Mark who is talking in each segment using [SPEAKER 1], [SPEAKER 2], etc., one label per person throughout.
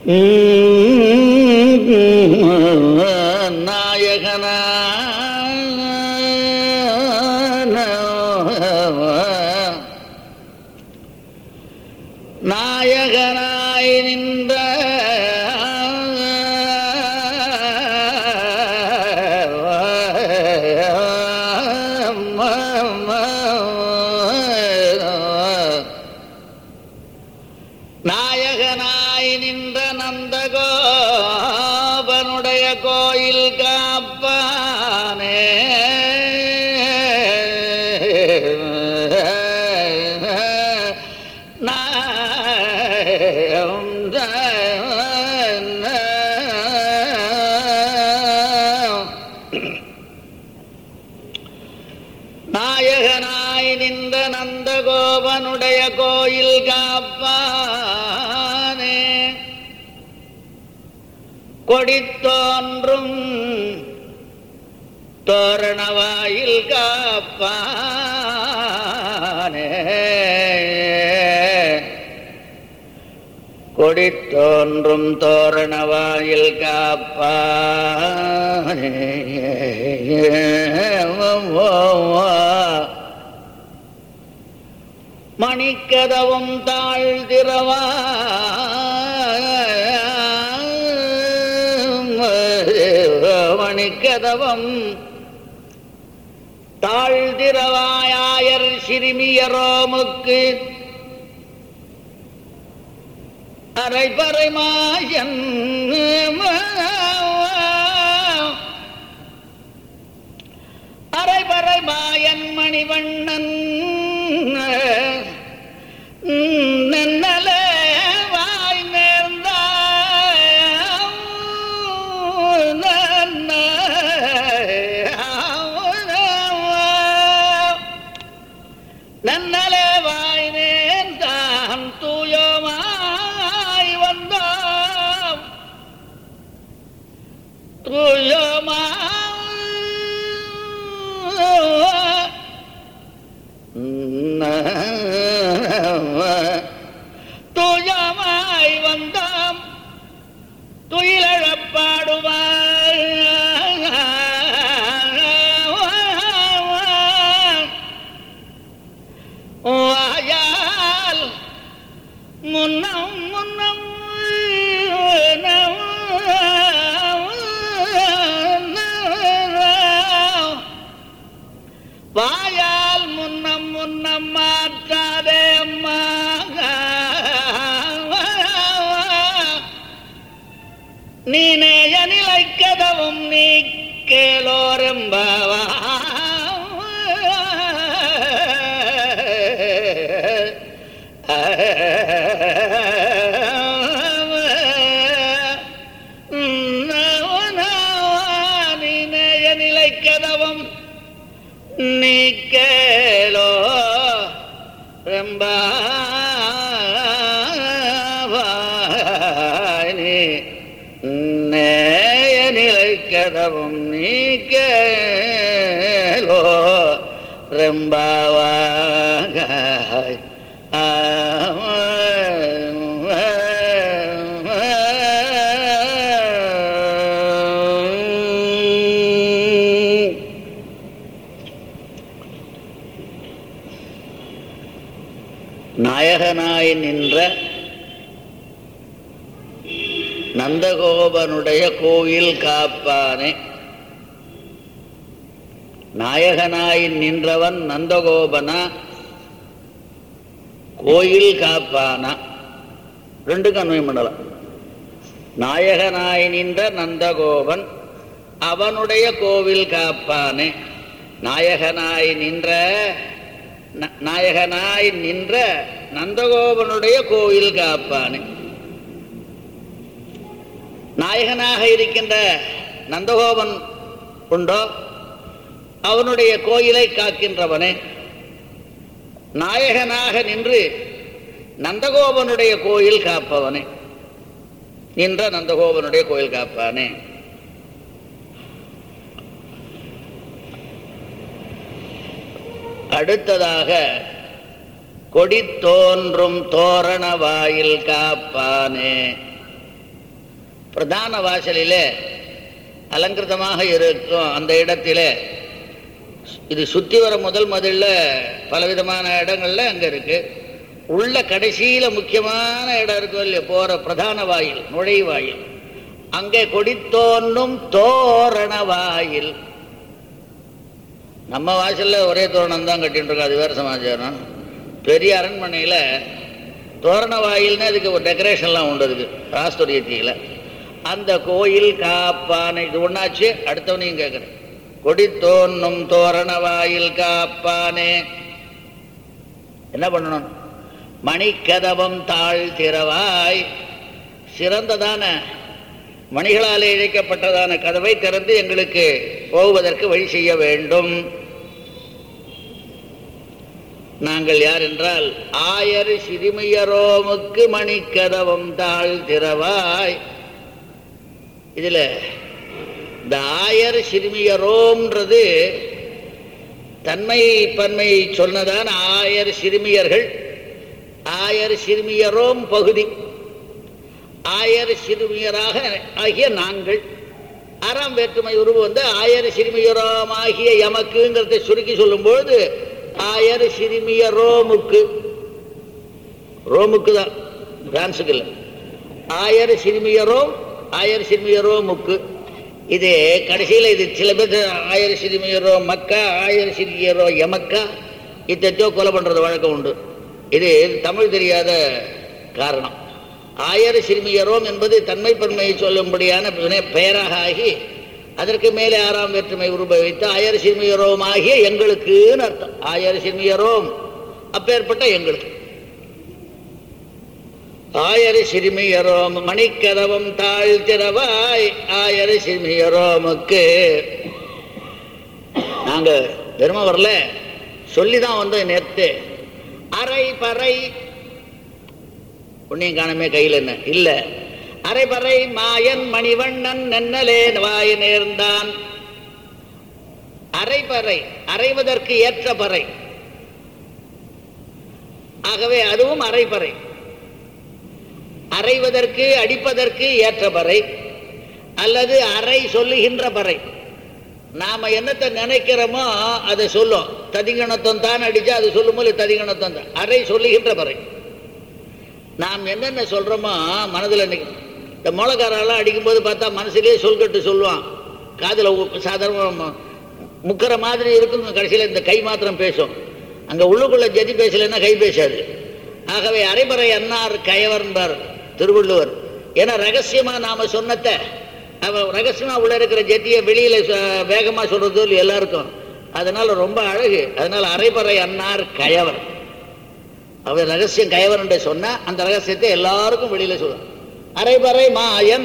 [SPEAKER 1] நாயகனா நாயகனாய் நின்ற நாயகனாய் நின்ற நந்தகோபனுடைய கோயில் காப்பானே நாயகனாய் நின்ற நந்தகோபனுடைய கோயில் காப்பானே கொடித்தோன்றும் தோரணவாயில் காப்பானே கொடித்தோன்றும் தோரணவாயில் காப்பானே மணிக்கதவும் தாழ்திரவா மணிக்கதவம் தாழ்திரவாயாயர் சிறுமியரோமுக்கு அரைபறை மாயன் அரைபறை மாயன் மணிவண்ணன் நன்னல வாய் நேர்ந்த நன்னல வாய் நேர்ந்தான் தூயமாய் வந்தோம் தூயமாய் தூயமாய் வந்தோம் துயிலழப்பாடுவாய் வாயால் முன்னம் முன்னம் வாயால் முன்னம் முன்னம் மாற்றாதே அம்மா நீ நேய நிலைக்கதவும் நீ கேளோரெம்பாவா நீ நேய நிலைக்கதவும் நீ கேளோ ரெம்பாவானி நேய நிலைக்கதவும் நீ கேளோ ரெம்பாவாய் நாயகனாய் நின்ற நந்தகோபனுடைய கோயில் காப்பானே நாயகனாய் நின்றவன் நந்தகோபனா கோயில் காப்பானா ரெண்டுக்கும் அன்வயம் பண்ணலாம் நாயகனாய் நின்ற நந்தகோபன் அவனுடைய கோவில் காப்பானே நாயகனாய் நின்ற ந- நாயகனாய் நின்ற நந்தகோபனுடைய கோயில் காப்பானே நாயகனாக இருக்கின்ற நந்தகோபன் உண்டோ அவனுடைய கோயிலை காக்கின்றவனே நாயகனாக நின்று நந்தகோபனுடைய கோயில் காப்பவனே நின்ற நந்தகோபனுடைய கோயில் காப்பானே அடுத்ததாக கொடி தோன்றும் தோரண வாயில் காப்பானே பிரதான வாசலிலே அலங்கிருதமாக இருக்கும் அந்த இடத்திலே இது சுத்தி வர முதல் முதல்ல பலவிதமான இடங்கள்ல அங்க இருக்கு உள்ள கடைசியில முக்கியமான இடம் இருக்கும் இல்லையா போற பிரதான வாயில் நுழைவாயில் அங்கே கொடித்தோன்னும் தோரண வாயில் நம்ம வாசல்ல ஒரே தோரணம் தான் கட்டிட்டு இருக்கோம் அது வேற சமாச்சாரம் பெரிய அரண்மனையில தோரண வாயில்னு அதுக்கு ஒரு டெக்கரேஷன்லாம் உண்டு அதுக்கு ராஸ்துரியத்தியில் அந்த கோயில் காப்பானை இது ஒண்ணாச்சு அடுத்தவனையும் கேட்குறேன் கொடி தோன்னும் தோரண வாயில் காப்பானே என்ன பண்ணணும் மணிக்கதவம் தாழ் திறவாய் சிறந்ததான மணிகளாலே இழைக்கப்பட்டதான கதவை திறந்து எங்களுக்கு போவதற்கு வழி செய்ய வேண்டும் நாங்கள் யார் என்றால் ஆயர் சிறுமியரோமுக்கு மணிக்கதவம் தாழ் திறவாய் இதுல இந்த ஆயர் சிறுமியரோம்ன்றது தன்மை பன்மை சொன்னதான் ஆயர் சிறுமியர்கள் ஆயர் சிறுமியரோம் பகுதி ஆயர் சிறுமியராக ஆகிய நாங்கள் ஆறாம் வேற்றுமை உருவு வந்து ஆயர் சிறுமியரோம் ஆகிய எமக்குங்கிறத சுருக்கி சொல்லும்பொழுது ஆயர் சிறுமிய ரோமுக்கு ரோமுக்கு தான் பிரான்ஸுக்கு இல்லை ஆயர் சிறுமிய ரோம் ஆயர் சிறுமிய ரோமுக்கு இது கடைசியில் இது சில பேர் ஆயர் சிறுமிய ரோ மக்கா ஆயர் சிறுமிய ரோ எமக்கா இத்தச்சோ கொலை பண்றது வழக்கம் உண்டு இது தமிழ் தெரியாத காரணம் ஆயர் சிறுமியரோம் என்பது தன்மை பன்மையை சொல்லும்படியான வினை- பெயராக ஆகி அதற்கு மேலே ஆறாம் வேற்றுமை உருபவித்து ஆயர் சிறுமியரோம் ஆகிய எங்களுக்குன்னு அர்த்தம் ஆயர் சிறுமியரோம் அப்பேற்பட்ட எங்களுக்கு ஆயர் சிறுமியரோம் மணிக்கதவம் தாழ் திறவாய் ஆயர் சிறுமியரோமுக்கு நாங்க பெருமை வரல சொல்லிதான் வந்தோம் நேத்து அரை பறை புண்ணியம் காணமே கையில் என்ன இல்ல அரைபறை மாயன் மணிவண்ணன் நென்னலே வாய் நேர்ந்தான் அரைபறை அரைவதற்கு ஏற்ற பறை ஆகவே அதுவும் அரைபறை அரைவதற்கு அடிப்பதற்கு ஏற்ற பறை அல்லது அறை சொல்லுகின்ற பறை நாம என்னத்தை நினைக்கிறோமோ அதை சொல்லும் ததிகணத்தம் தான் அடிச்சா அது சொல்லும் போது ததிகணத்தம் தான் அறை சொல்லுகின்ற பறை நாம் என்னென்ன சொல்றோமோ மனதில் நினைக்கணும் இந்த மொளக்காரெல்லாம் அடிக்கும்போது பார்த்தா மனசுலயே சொல்கட்டு சொல்லுவான் காதில் சாதாரண முக்கிற மாதிரி இருக்கும் கடைசியில் இந்த கை மாத்திரம் பேசும் அங்கே உள்ளுக்குள்ள ஜதி பேசலைன்னா கை பேசாது ஆகவே அரைபறை அன்னார் கயவர்ன்பார் திருவள்ளுவர் ஏன்னா ரகசியமா நாம சொன்னத்தை அவ ரகசியமா உள்ள இருக்கிற ஜெத்தியை வெளியில ச- வேகமா சொல்றது இல்லையா எல்லாருக்கும் அதனால ரொம்ப அழகு அதனால அரைபறை அன்னார் கயவர் அவர் ரகசியம் கயவர் என்று சொன்னா அந்த ரகசியத்தை எல்லாருக்கும் வெளியில சொல்லும் அரைபறை மாயன்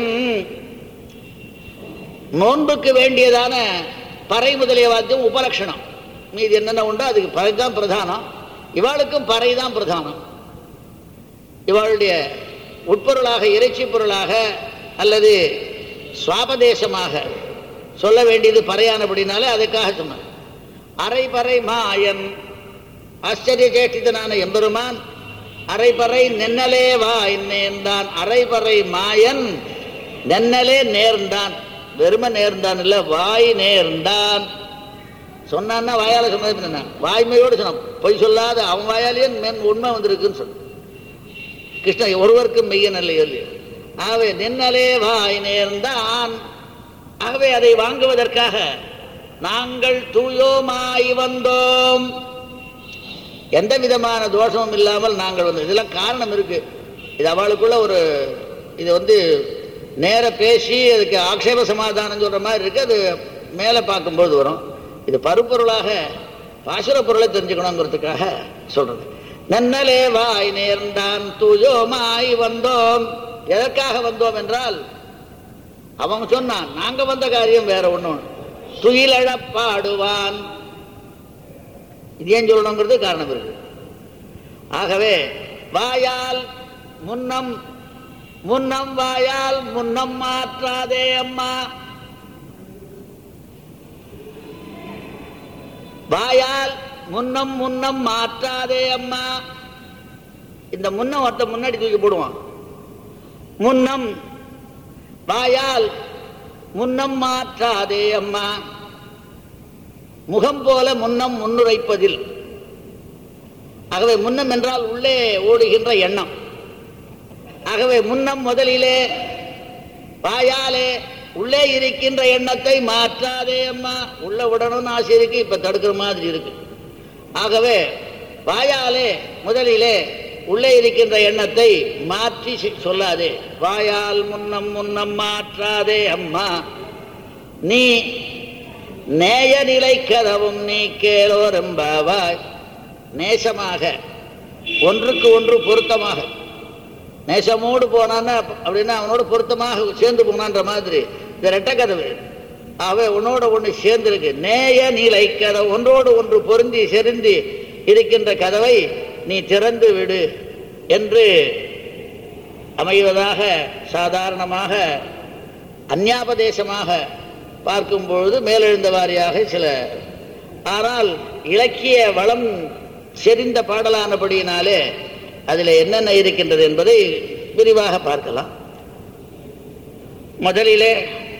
[SPEAKER 1] நோன்புக்கு வேண்டியதான பறை முதலிய வாத்தியம் உபலட்சணம் மீது என்னென்ன உண்டோ அதுக்கு பறை தான் பிரதானம் இவாளுக்கும் பறை தான் பிரதானம் இவளுடைய உட்பொருளாக இறைச்சி பொருளாக அல்லது சுவாபதேசமாக சொல்ல வேண்டியது பறையானபடினாலே அதுக்காக சொன்னார் அரைபறை மாயன் ஆச்சரிய சேஷ்டிதனான எம்பெருமான் அரைபறை நென்னலே வாய் நேர்ந்தான் அரைபறை மாயன் நென்னலே நேர்ந்தான் வெறும நேர்ந்தான் இல்ல வாய் நேர்ந்தான் சொன்னான்னா வாயால சொன்னது என்ன வாய்மையோடு சொன்னான் பொய் சொல்லாத அவன் வாயாலேயே மென் உண்மை வந்திருக்குன்னு சொன்னான் கிருஷ்ணன் ஒருவருக்கும் மெய்யன் அல்ல இல்லையோ ஆகவே நின்னலே வாய் நேர்ந்தான் ஆகவே அதை வாங்குவதற்காக நாங்கள் தூயோமாய் வந்தோம் எந்த விதமான தோஷமும் இல்லாமல் நாங்கள் வந்து இதெல்லாம் காரணம் இருக்கு இது அவளுக்குள்ள ஒரு இது வந்து நேர பேசி அதுக்கு ஆக்ஷேப சமாதானம் சொல்ற மாதிரி இருக்கு அது மேலே பார்க்கும்போது வரும் இது பருப்பொருளாக பாசுர பொருளை தெரிஞ்சுக்கணுங்கிறதுக்காக சொல்றது நன்னலே வாய் நேர்ந்தான் தூயோமாய் வந்தோம் எதற்காக வந்தோம் என்றால் அவன் சொன்னான் நாங்க வந்த காரியம் வேற ஒண்ணும் துயிலழப் பாடுவான் இது ஏன் சொல்லணுங்கிறது காரணம் இருக்கு ஆகவே வாயால் முன்னம் முன்னம் வாயால் முன்னம் மாற்றாதே அம்மா வாயால் முன்னம் முன்னம் மாற்றாதே அம்மா இந்த முன்னம் ஒருத்த முன்னாடி தூக்கி போடுவான் முன்னம் வாயால் முன்னம் மாற்றாதே அம்மா முகம் போல முன்னம் முன்னுரைப்பதில் ஆகவே முன்னம் என்றால் உள்ளே ஓடுகின்ற எண்ணம் ஆகவே முன்னம் முதலிலே வாயாலே உள்ளே இருக்கின்ற எண்ணத்தை மாற்றாதே அம்மா உள்ள விடணும்னு ஆசை இருக்கு இப்ப தடுக்கிற மாதிரி இருக்கு ஆகவே வாயாலே முதலிலே உள்ளே இருக்கின்ற எண்ணத்தை மாற்றி சொ- சொல்லாதே வாயால் முன்னம் முன்னம் மாற்றாதே அம்மா நீ நேய நிலை கதவும் நீ கேளோரெம்பாவாய் நேசமாக ஒன்றுக்கு ஒன்று பொருத்தமாக நேசமோடு போனான்னா அப்படின்னா அவனோட பொருத்தமாக சேர்ந்து போனான்ற மாதிரி இந்த ரெட்டை கதவு அவன் உன்னோட ஒன்று சேர்ந்திருக்கு நேய நிலை கதவு ஒன்றோடு ஒன்று பொருந்தி செருந்தி இருக்கின்ற கதவை நீ திறந்து விடு என்று அமைவதாக சாதாரணமாக அந்யாபதேசமாக பார்க்கும் பொழுது மேலெழுந்த வாரியாக சில ஆனால் இலக்கிய வளம் செறிந்த பாடலானபடியினாலே அதில் என்னென்ன இருக்கின்றது என்பதை விரிவாக பார்க்கலாம் முதலிலே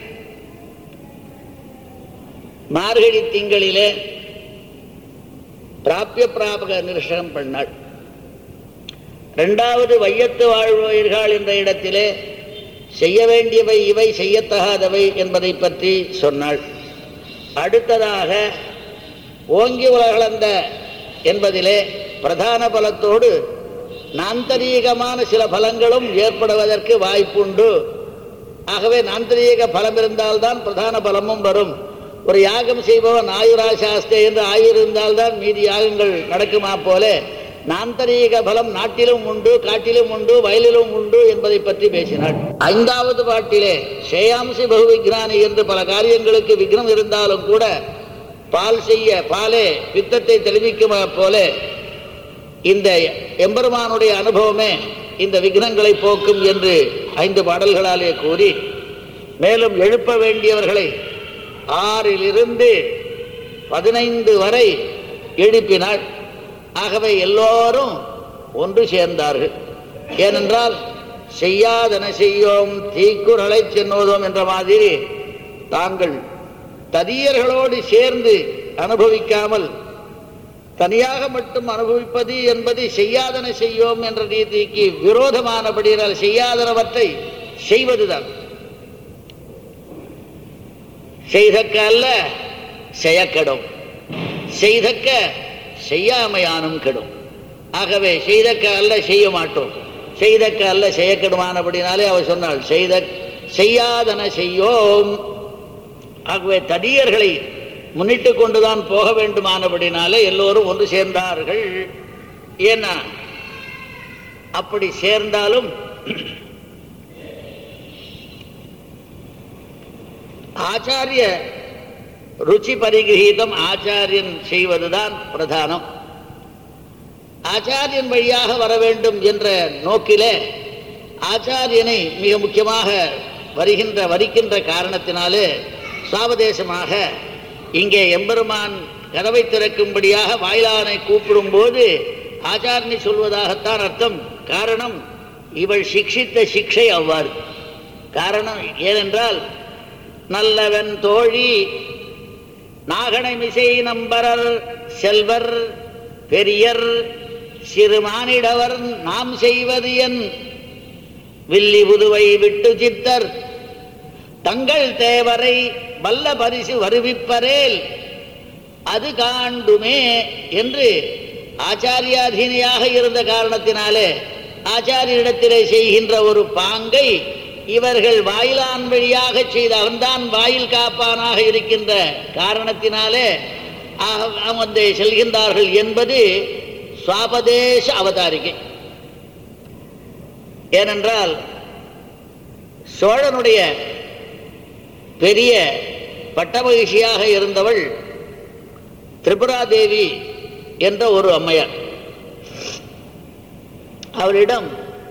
[SPEAKER 1] மார்கழி திங்களிலே பிராபிய பிராபக நிருஷனம் பண்ணாள் இரண்டாவது வையத்து வாழ்வோயிர்கள் என்ற இடத்திலே செய்ய வேண்டியவை இவை செய்யத்தகாதவை என்பதை பற்றி சொன்னாள் அடுத்ததாக ஓங்கி உலகளந்த என்பதிலே பிரதான பலத்தோடு நாந்தரீகமான சில பலங்களும் ஏற்படுவதற்கு வாய்ப்புண்டு ஆகவே நாந்தரீக பலம் இருந்தால்தான் பிரதான பலமும் வரும் ஒரு யாகம் செய்பவன் ஆயுரா சாஸ்திர என்று ஆயுர் இருந்தால்தான் மீதி யாகங்கள் நடக்குமா போல நாந்தரீக பலம் நாட்டிலும் உண்டு காட்டிலும் உண்டு வயலிலும் உண்டு என்பதை பற்றி பேசினாள் ஐந்தாவது பாட்டிலே ஸ்ரேயாம்சி பகு விக்ரானி என்று பல காரியங்களுக்கு விக்னம் இருந்தாலும் கூட பால் செய்ய பாலே பித்தத்தை தெளிவிக்குமா போல இந்த எம்பெருமானுடைய அனுபவமே இந்த விக்னங்களை போக்கும் என்று ஐந்து பாடல்களாலே கூறி மேலும் எழுப்ப வேண்டியவர்களை ஆறிலிருந்து பதினைந்து வரை எழுப்பினாள் ஆகவே எல்லோரும் ஒன்று சேர்ந்தார்கள் ஏனென்றால் செய்யாதன செய்யோம் தீக்குறளை சென்னோதோம் என்ற மாதிரி தாங்கள் ததியர்களோடு சேர்ந்து அனுபவிக்காமல் தனியாக மட்டும் அனுபவிப்பது என்பது செய்யாதன செய்யோம் என்ற நீதிக்கு விரோதமானபடியால் செய்யாதனவற்றை செய்வதுதான் செய்தக்க அல்ல செய்யக்கெடும் செய்தக்க செய்யாமையானும் கெடும் ஆகவே செய்தக்க அல்ல செய்ய மாட்டோம் செய்தக்க அல்ல செய்யக்கெடுமானபடினாலே அவர் சொன்னாள் செய்த செய்யாதன செய்யோம் ஆகவே தடியர்களை முன்னிட்டு கொண்டுதான் போக வேண்டுமானபடினாலே எல்லோரும் ஒன்று சேர்ந்தார்கள் ஏன்னா அப்படி சேர்ந்தாலும் ஆச்சாரிய ருச்சி பரிகிரகீதம் ஆச்சாரியன் செய்வதுதான் பிரதானம் ஆச்சாரியன் வழியாக வர வேண்டும் என்ற நோக்கிலே ஆச்சாரியனை மிக முக்கியமாக வருகின்ற வரிக்கின்ற காரணத்தினாலே சாவதேசமாக இங்கே எம்பெருமான் கதவை திறக்கும்படியாக வாயிலானை கூப்பிடும்போது ஆச்சாரியனை சொல்வதாகத்தான் அர்த்தம் காரணம் இவள் சிக்ஷித்த சிக்ஷை அவ்வாறு காரணம் ஏனென்றால் நல்லவன் தோழி நாகனை மிசை நம்பரர் செல்வர் பெரியர் சிறுமானிடவர் நாம் செய்வது என் வில்லி புதுவை விட்டு சித்தர் தங்கள் தேவரை வல்ல பரிசு வருவிப்பரேல் அது காண்டுமே என்று ஆச்சாரியாதீனையாக இருந்த காரணத்தினாலே ஆச்சாரியரிடத்திலே செய்கின்ற ஒரு பாங்கை இவர்கள் வாயிலான் வழியாக செய்த அவன்தான் வாயில் காப்பானாக இருக்கின்ற காரணத்தினாலே ஆக- வந்து செல்கின்றார்கள் என்பது சுவாபதேச அவதாரிகை ஏனென்றால் சோழனுடைய பெரிய பட்டமகிழ்ச்சியாக இருந்தவள் திரிபுராதேவி என்ற ஒரு அம்மையார் அவரிடம்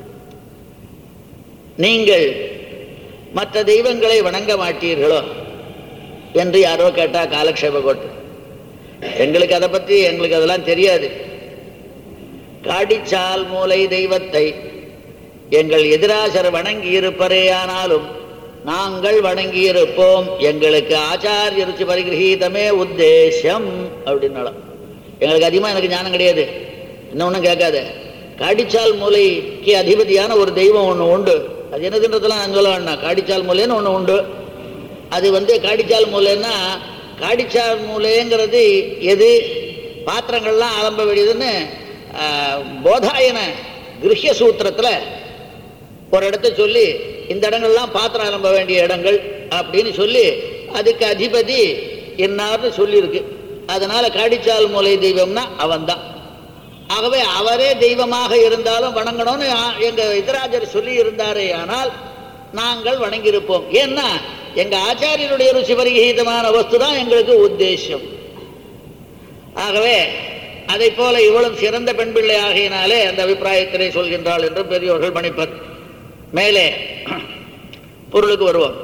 [SPEAKER 1] நீங்கள் மற்ற தெய்வங்களை வணங்க மாட்டீர்களோ என்று யாரோ கேட்டா காலக்ஷேப கோட்டு எங்களுக்கு அதை பற்றி எங்களுக்கு அதெல்லாம் தெரியாது காடிச்சால் மூலை தெய்வத்தை எங்கள் எதிராசர் வணங்கி இருப்பரேயானாலும் நாங்கள் வணங்கியிருப்போம் எங்களுக்கு ஆச்சாரிய ருச்சி பரிகிரகீதமே உத்தேசம் அப்படின்னாலும் எங்களுக்கு அதிகமாக எனக்கு ஞானம் கிடையாது இன்னும் ஒன்றும் கேட்காத காடிச்சால் மூலைக்கு அதிபதியான ஒரு தெய்வம் ஒன்று உண்டு அது என்னதுன்றதெல்லாம் நான் சொல்ல வேண்டாம் காடிச்சால் மூலைன்னு ஒன்று உண்டு அது வந்து காடிச்சால் மூலைன்னா காடிச்சால் மூலைங்கிறது எது பாத்திரங்கள்லாம் ஆரம்ப வேண்டியதுன்னு ஆஹ், போதாயன கிருஷ்ய சூத்திரத்தில் ஒரு இடத்த சொல்லி இந்த இடங்கள்லாம் பாத்திரம் ஆரம்ப வேண்டிய இடங்கள் அப்படின்னு சொல்லி அதுக்கு அதிபதி என்னார்னு சொல்லியிருக்கு அதனால காடிச்சால் மூலை தெய்வம்னா அவன்தான் ஆகவே அவரே தெய்வமாக இருந்தாலும் வணங்கணும்னு ஆ- எங்க இதராஜர் சொல்லி இருந்தாரே ஆனால் நாங்கள் வணங்கியிருப்போம் ஏன்னா எங்க ஆச்சாரியனுடைய ருச்சி பரிகீதமான வஸ்து தான் எங்களுக்கு உத்தேசம் ஆகவே அதை போல இவளும் சிறந்த பெண் பிள்ளை ஆகையினாலே அந்த அபிப்பிராயத்திலே சொல்கின்றாள் என்று பெரியோர்கள் மணிப்பர் மேலே பொருளுக்கு வருவோம்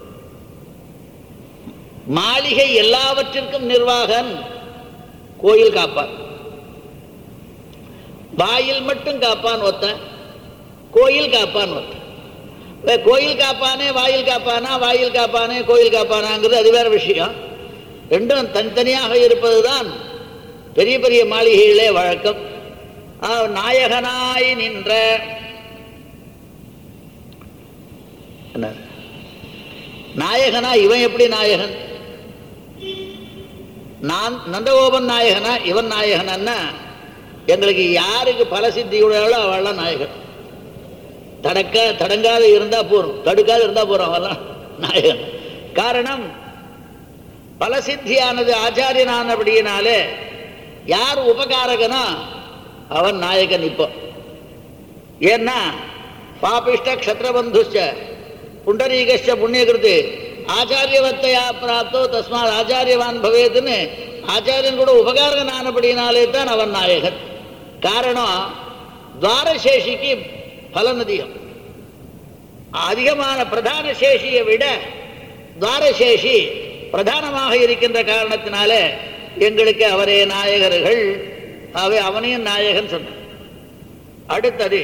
[SPEAKER 1] மாளிகை எல்லாவற்றிற்கும் நிர்வாகன் கோயில் காப்பான் வாயில் மட்டும் காப்பான் ஒருத்தன் கோயில் காப்பான் ஒருத்தன் இல்ல, கோயில் காப்பானே வாயில் காப்பானா வாயில் காப்பானே கோயில் காப்பானாங்கிறது அது வேற விஷயம் ரெண்டும் தனித்தனியாக இருப்பதுதான் பெரிய பெரிய மாளிகையிலே வழக்கம் ஆ, நாயகனாய் நின்ற என்ன? நாயகனா இவன் எப்படி நாயகன் நான் நந்தகோபன் நாயகனா இவன் நாயகனா எங்களுக்கு யாருக்கு பல சித்தியுடையாளோ அவள்லாம் நாயகன் தடக்க தடங்காத இருந்தா போறோம் தடுக்காத இருந்தா போறோம் அவெல்லாம் நாயகன் காரணம் பல சித்தியானது ஆச்சாரியனானபடியினாலே யார் உபகாரகனோ அவன் நாயகன் இப்போ ஏன்னா பாபிஷ்ட க்ஷத்ரபந்துஷ்ட புண்டரீகஷ்ட புண்ணியகிருத்து ஆச்சாரியவத்தையா பிராப்தோ தஸ்மாத் ஆச்சாரியவான் பவேதுன்னு ஆச்சாரியன் கூட உபகாரகன் ஆனபடினாலே தான் அவன் நாயகன் காரணம் துவாரசேஷிக்கு பலன் அதிகம் அதிகமான பிரதான சேஷியை விட துவாரசேஷி பிரதானமாக இருக்கின்ற காரணத்தினாலே எங்களுக்கு அவரே நாயகர்கள் அவை அவனையும் நாயகன் சொன்னான் அடுத்தது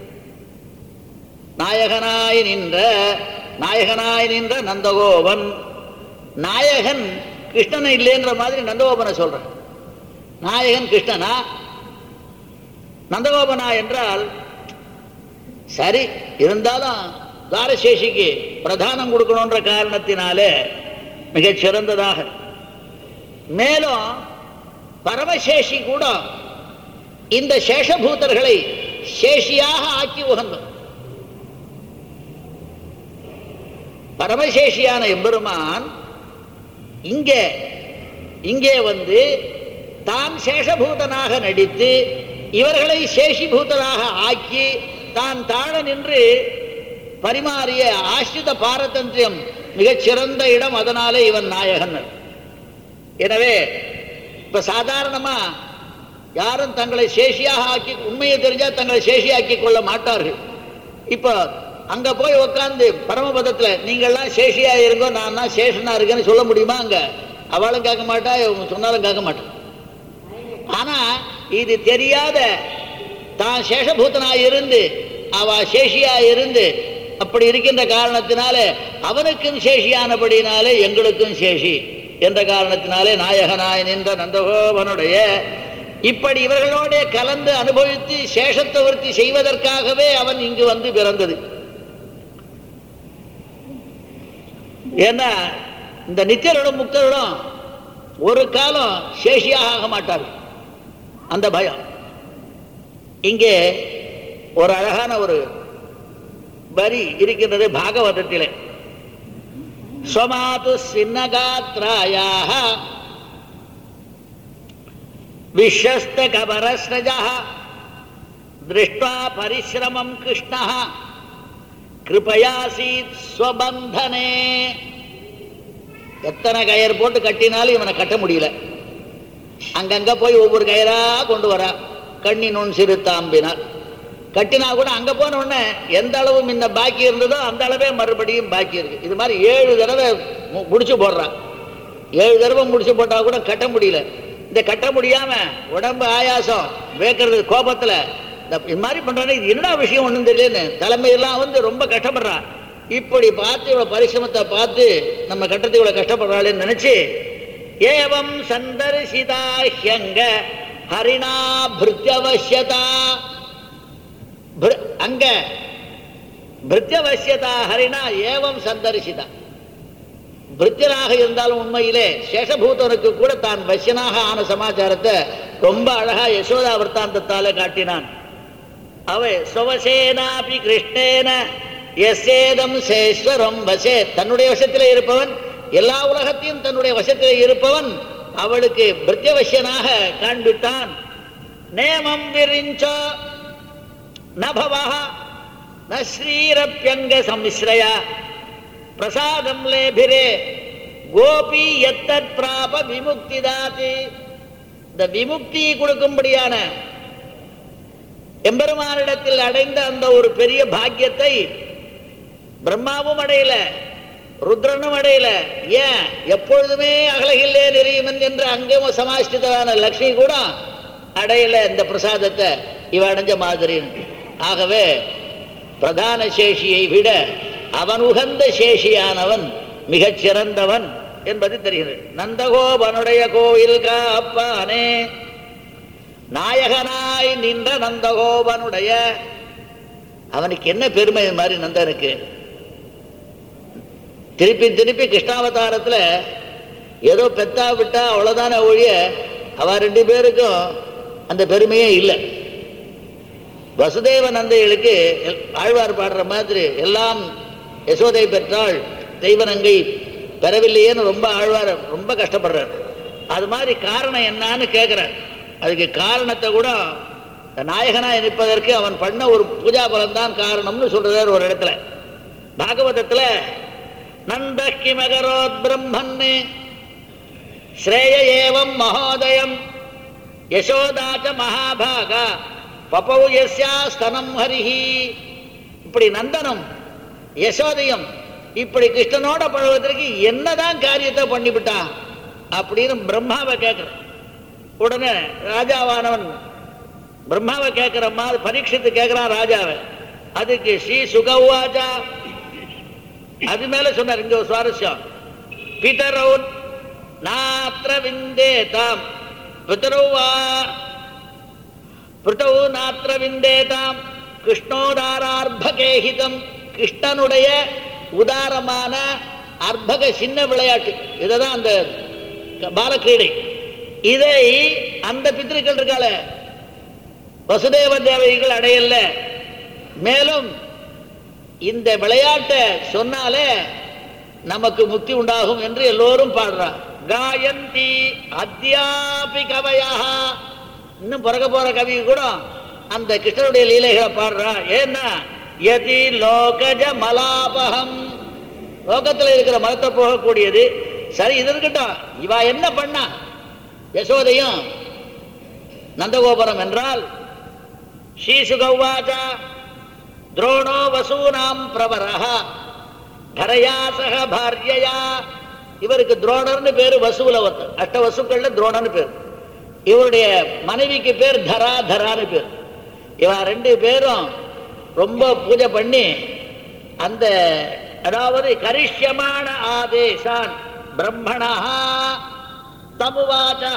[SPEAKER 1] நாயகனாய் நின்ற நாயகனாய் நின்ற நந்தகோபன் நாயகன் கிருஷ்ணன் இல்லைன்ற மாதிரி நந்தகோபனை சொல்றான் நாயகன் கிருஷ்ணனா நந்தகோபனா என்றால் சரி இருந்தாலும் துவாரசேஷிக்கு பிரதானம் கொடுக்கணுன்ற காரணத்தினாலே மிகச் சிறந்ததாக மேலும் பரமசேஷி கூட இந்த சேஷபூதர்களை சேஷியாக ஆக்கி உகந்தோம் பரமசேஷியான எம்பெருமான் இங்கே இங்கே வந்து தான் சேஷபூதனாக நடித்து இவர்களை சேஷிபூதனாக ஆக்கி தான் தாழ நின்று பரிமாறிய ஆசிரித பாரதந்திரியம் மிகச் சிறந்த இடம் அதனாலே இவன் நாயகன் எனவே இப்ப சாதாரணமா யாரும் தங்களை சேஷியாக ஆக்கி உண்மையை தெரிஞ்சா தங்களை சேஷியாக்கி கொள்ள மாட்டார்கள் இப்போ அங்க போய் உட்கார்ந்து பரமபதத்துல நீங்கள்லாம் சேஷியா இருங்கோ நான் தான் சேஷனா இருக்கேன்னு சொல்ல முடியுமா அங்க அவளும் கேட்க மாட்டா இவங்க சொன்னாலும் கேட்க மாட்டான் ஆனா இது தெரியாத தான் சேஷபூதனா இருந்து அவ சேஷியா இருந்து அப்படி இருக்கின்ற காரணத்தினால அவனுக்கும் சேஷியானபடினாலே எங்களுக்கும் சேஷி என்ற காரணத்தினாலே நாயகனாய் நின்ற நந்தகோபனுடைய இப்படி இவர்களோட கலந்து அனுபவித்து சேஷத்தவர்த்தி செய்வதற்காகவே அவன் இங்கு வந்து பிறந்தது ஏன்னா இந்த நித்தியர்களும் முக்தர்களும் ஒரு காலம் சேஷியாக ஆக மாட்டார்கள் அந்த பயம் இங்கே ஒரு அழகான ஒரு வரி இருக்கின்றது பாகவதத்திலே ஸ்வமாது சின்னகாத்ராயாக விஸ்வஸ்த கபரஸ்ரஜா திருஷ்டா பரிசிரமம் கிருஷ்ண கிருபயாசீத் ஸ்வபந்தனே எத்தனை கயிறு போட்டு கட்டினாலும் இவனை கட்ட முடியல அங்கங்க போய் ஒவ்வொரு கயிறா கொண்டு வரா கண்ணி நுண் சிறு தாம்பினார் கட்டினா கூட அங்க போன உடனே எந்த அளவு முன்ன பாக்கி இருந்ததோ அந்த அளவே மறுபடியும் பாக்கி இருக்கு இது மாதிரி ஏழு தடவை மு- முடிச்சு போடுறான் ஏழு தடவை முடிச்சு போட்டா கூட கட்ட முடியல இந்த கட்ட முடியாம உடம்பு ஆயாசம் வேக்கிறது கோபத்துல இந்த இது மாதிரி பண்றானே இது என்னடா விஷயம் ஒண்ணும் தெரியலன்னு தலைமையெல்லாம் வந்து ரொம்ப கஷ்டப்படுறான் இப்படி பார்த்து இவ்வளவு பரிசிரமத்தை பார்த்து நம்ம கட்டத்துக்கு இவ்வளவு கஷ்டப்படுறாளேன்னு நினைச்சு ஏவம் சந்தர்சிதா ஹ்யங்க ஹரிணா பிருத்யவசியதா பிர- அங்க பிருத்யவசியதா ஹரிணா ஏவம் சந்தர்சிதா பிருத்தியனாக இருந்தாலும் உண்மையிலே சேஷபூதனுக்கு கூட தான் வசியனாக ஆன சமாச்சாரத்தை ரொம்ப அழகா யசோதா விற்த்தாந்தத்தால காட்டினான் அவை சுவசேனாபி கிருஷ்ணேன எஸ்ஏதம் சேஸ்வரம் வசே தன்னுடைய வசத்திலே இருப்பவன் எல்லா உலகத்தையும் தன்னுடைய வசத்திலே இருப்பவன் அவளுக்கு பிரத்யவசியனாக காண்பித்தான் நேமம் விரிஞ்சோ நபவா ந ஸ்ரீரப்பியங்க சம்ஸ்ரயா பிரசாதம் லேபிரே கோபி எத்தத் பிராப விமுக்தி தாதி இந்த விமுக்தி கொடுக்கும்படியான எம்பெருமானிடத்தில் அடைந்த அந்த ஒரு பெரிய பாக்கியத்தை பிரம்மாவும் அடையல ருத்ரனும் அடையல ஏன் எப்பொழுதுமே அகலகில்லே நெறியுமன் என்று அங்கேயும் சமாஷ்டிதரான லக்ஷ்மி கூட அடையல இந்த பிரசாதத்தை இவ அடைஞ்ச மாதிரி ஆகவே பிரதான சேஷியை விட அவன் உகந்த சேஷியானவன் மிகச் சிறந்தவன் என்பது தெரிகிறது நந்தகோபனுடைய கோயில் காப்பானே நாயகனாய் நின்ற நந்தகோபனுடைய அவனுக்கு என்ன பெருமை இது மாதிரி நந்தனுக்கு திருப்பி திருப்பி கிருஷ்ணாவதாரத்துல ஏதோ பெத்தா விட்டா அவ்வளவுதானே ஒழிய அவ ரெண்டு பேருக்கும் அந்த பெருமையே இல்லை வசுதேவ நந்தைகளுக்கு எல்- ஆழ்வார் பாடுற மாதிரி எல்லாம் யசோதை பெற்றாள் தெய்வநங்கை பெறவில்லையேன்னு ரொம்ப ஆழ்வார் ரொம்ப கஷ்டப்படுறார் அது மாதிரி காரணம் என்னன்னு கேட்கிறார் அதுக்கு காரணத்தை கூட இந்த நாயகனா இருப்பதற்கு அவன் பண்ண ஒரு பூஜா பலம் தான் காரணம்னு சொல்றார் ஒரு இடத்துல பாகவதத்துல நந்த கிமகரோத் பிரம்மன்னு ஸ்ரேய ஏவம் மகோதயம் யசோதாச்ச மகாபாகா பபௌ யஸ்யா ஸ்தனம் ஹரிஹி இப்படி நந்தனம் யசோதையும் இப்படி கிருஷ்ணனோட பழகுவதற்கு என்னதான் காரியத்தை பண்ணிவிட்டா அப்படின்னு பிரம்மாவை கேட்கிறான் உடனே ராஜாவானவன் பிரம்மாவை கேட்கிற மாதிரி பரீட்சித்து கேட்கிறான் ராஜாவை அதுக்கு ஸ்ரீ சுகவாஜா அது மேல சொன்னார் இங்க ஒரு சுவாரஸ்யம் பிதரவுன் நாத்திர விந்தேதாம் பிதரௌவா பிருத்தவு நாத்திர விந்தேதாம் கிருஷ்ணோதாரார்பகேஹிதம் கிருஷ்ணனுடைய உதாரமான அர்பக சின்ன விளையாட்டு இதுதான் அந்த பாலக்கிரீடை இதை அந்த பித்திருக்கள் இருக்காள வசுதேவ தேவதைகள் அடையல மேலும் இந்த விளையாட்டை சொன்னாலே நமக்கு முக்தி உண்டாகும் என்று எல்லோரும் பாடுறார் காயந்தி அத்தியாபி கவயா இன்னும் பிறக்க போற கவி கூட அந்த கிருஷ்ணனுடைய லீலைகளை பாடுறா ஏன்னா யதி லோகஜ மலாபகம் லோகத்துல இருக்கிற மலத்தை போகக்கூடியது சரி இது இருக்கட்டும் இவ என்ன பண்ணா யசோதையும் நந்தகோபுரம் என்றால் ஸ்ரீசுகவாச்சா துரோணோ வசூனாம் பிரவரஹ தரையா சக பாரியயா இவருக்கு துரோணர்னு பேரு வசூல ஒருத்தர் அஷ்ட வசுக்கள்ல துரோணர்னு பேர் இவருடைய மனைவிக்கு பேர் தரா தரான்னு பேர் இவ ரெண்டு பேரும் ரொம்ப பூஜை பண்ணி அந்த அதாவது கரிஷ்யமான ஆதேசான் பிரம்மணா தமுவாச்சா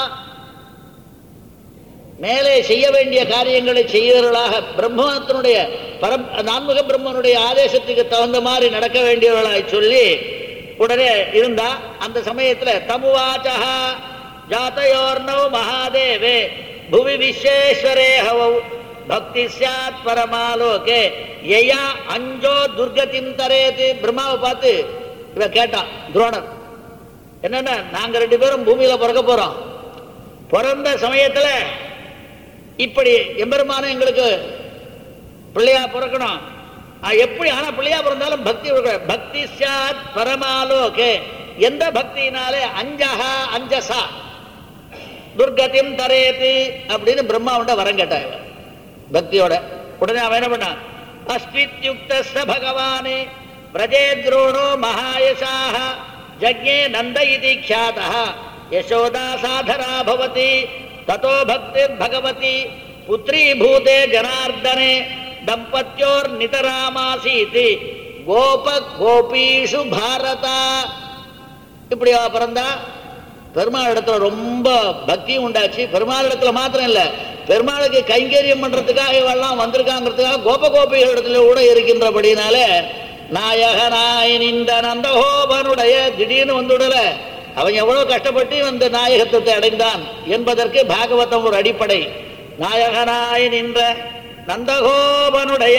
[SPEAKER 1] மேலே செய்ய வேண்டிய காரியங்களை செய்கிறவர்களாக பிரம்மத்தினுடைய பரம் நான்முக பிரம்மனுடைய ஆதேசத்துக்கு தகுந்த மாதிரி நடக்க வேண்டியவர்களாய் சொல்லி உடனே இருந்தா அந்த சமயத்துல தமுவாச்சா ஜாத்தயோர்ணவ் மகாதேவே புவி விஸ்வேஸ்வரே ஹவௌ பக்தி சாத் பரமாலோகே யயா அஞ்சோ துர்கதிம் தரேது பிரம்மாவை பார்த்து இவ கேட்டான் துரோணர் என்னன்னா நாங்க ரெண்டு பேரும் பூமியில பிறக்க போறோம் பிறந்த சமயத்துல இப்படி எம்பெருமானும் எங்களுக்கு பிள்ளையா பிறக்கணும் ஆ, எப்படி ஆனா பிள்ளையா பிறந்தாலும் பக்தி இருக்கணும். பக்தி சாத் பரமாலோகே எந்த பக்தியினாலே அஞ்சஹா அஞ்சசா துர்கதிம் தரேத்து அப்படின்னு பிரம்மாவுண்ட வரம் கேட்டாங்க பக்தியோட உடனே அவன் என்ன பண்ணான் அஸ்மித்யுக்த பகவானே பிரஜே துரோணோ மகாயசாக ஜக்ஞே நந்த இது ख्यातः யசோதா சாதரா பவதி ததோ பக்திர் பகவதி புத்ரீ பூதே ஜனார்தனே தம்பத்யோர் நிதராமாசீத் கோப கோபீஷு பாரதா இப்படியா பிறந்தா பெருமாள் இடத்துல ரொம்ப பக்தியும் உண்டாச்சு பெருமாள் இடத்துல மாத்திரம் இல்ல பெருமாளுக்கு கைங்கரியம் பண்றதுக்காக இவெல்லாம் வந்திருக்காங்கிறதுக்காக கோப கோபிகள் இடத்துல கூட இருக்கின்றபடினால நாயகனாய் நின்ற நந்தகோபனுடைய திடீர்னு வந்துடல அவன் எவ்வளவு கஷ்டப்பட்டு இந்த நாயகத்துவத்தை அடைந்தான் என்பதற்கு பாகவதம் ஒரு அடிப்படை நாயகனாய் நின்ற நந்தகோபனுடைய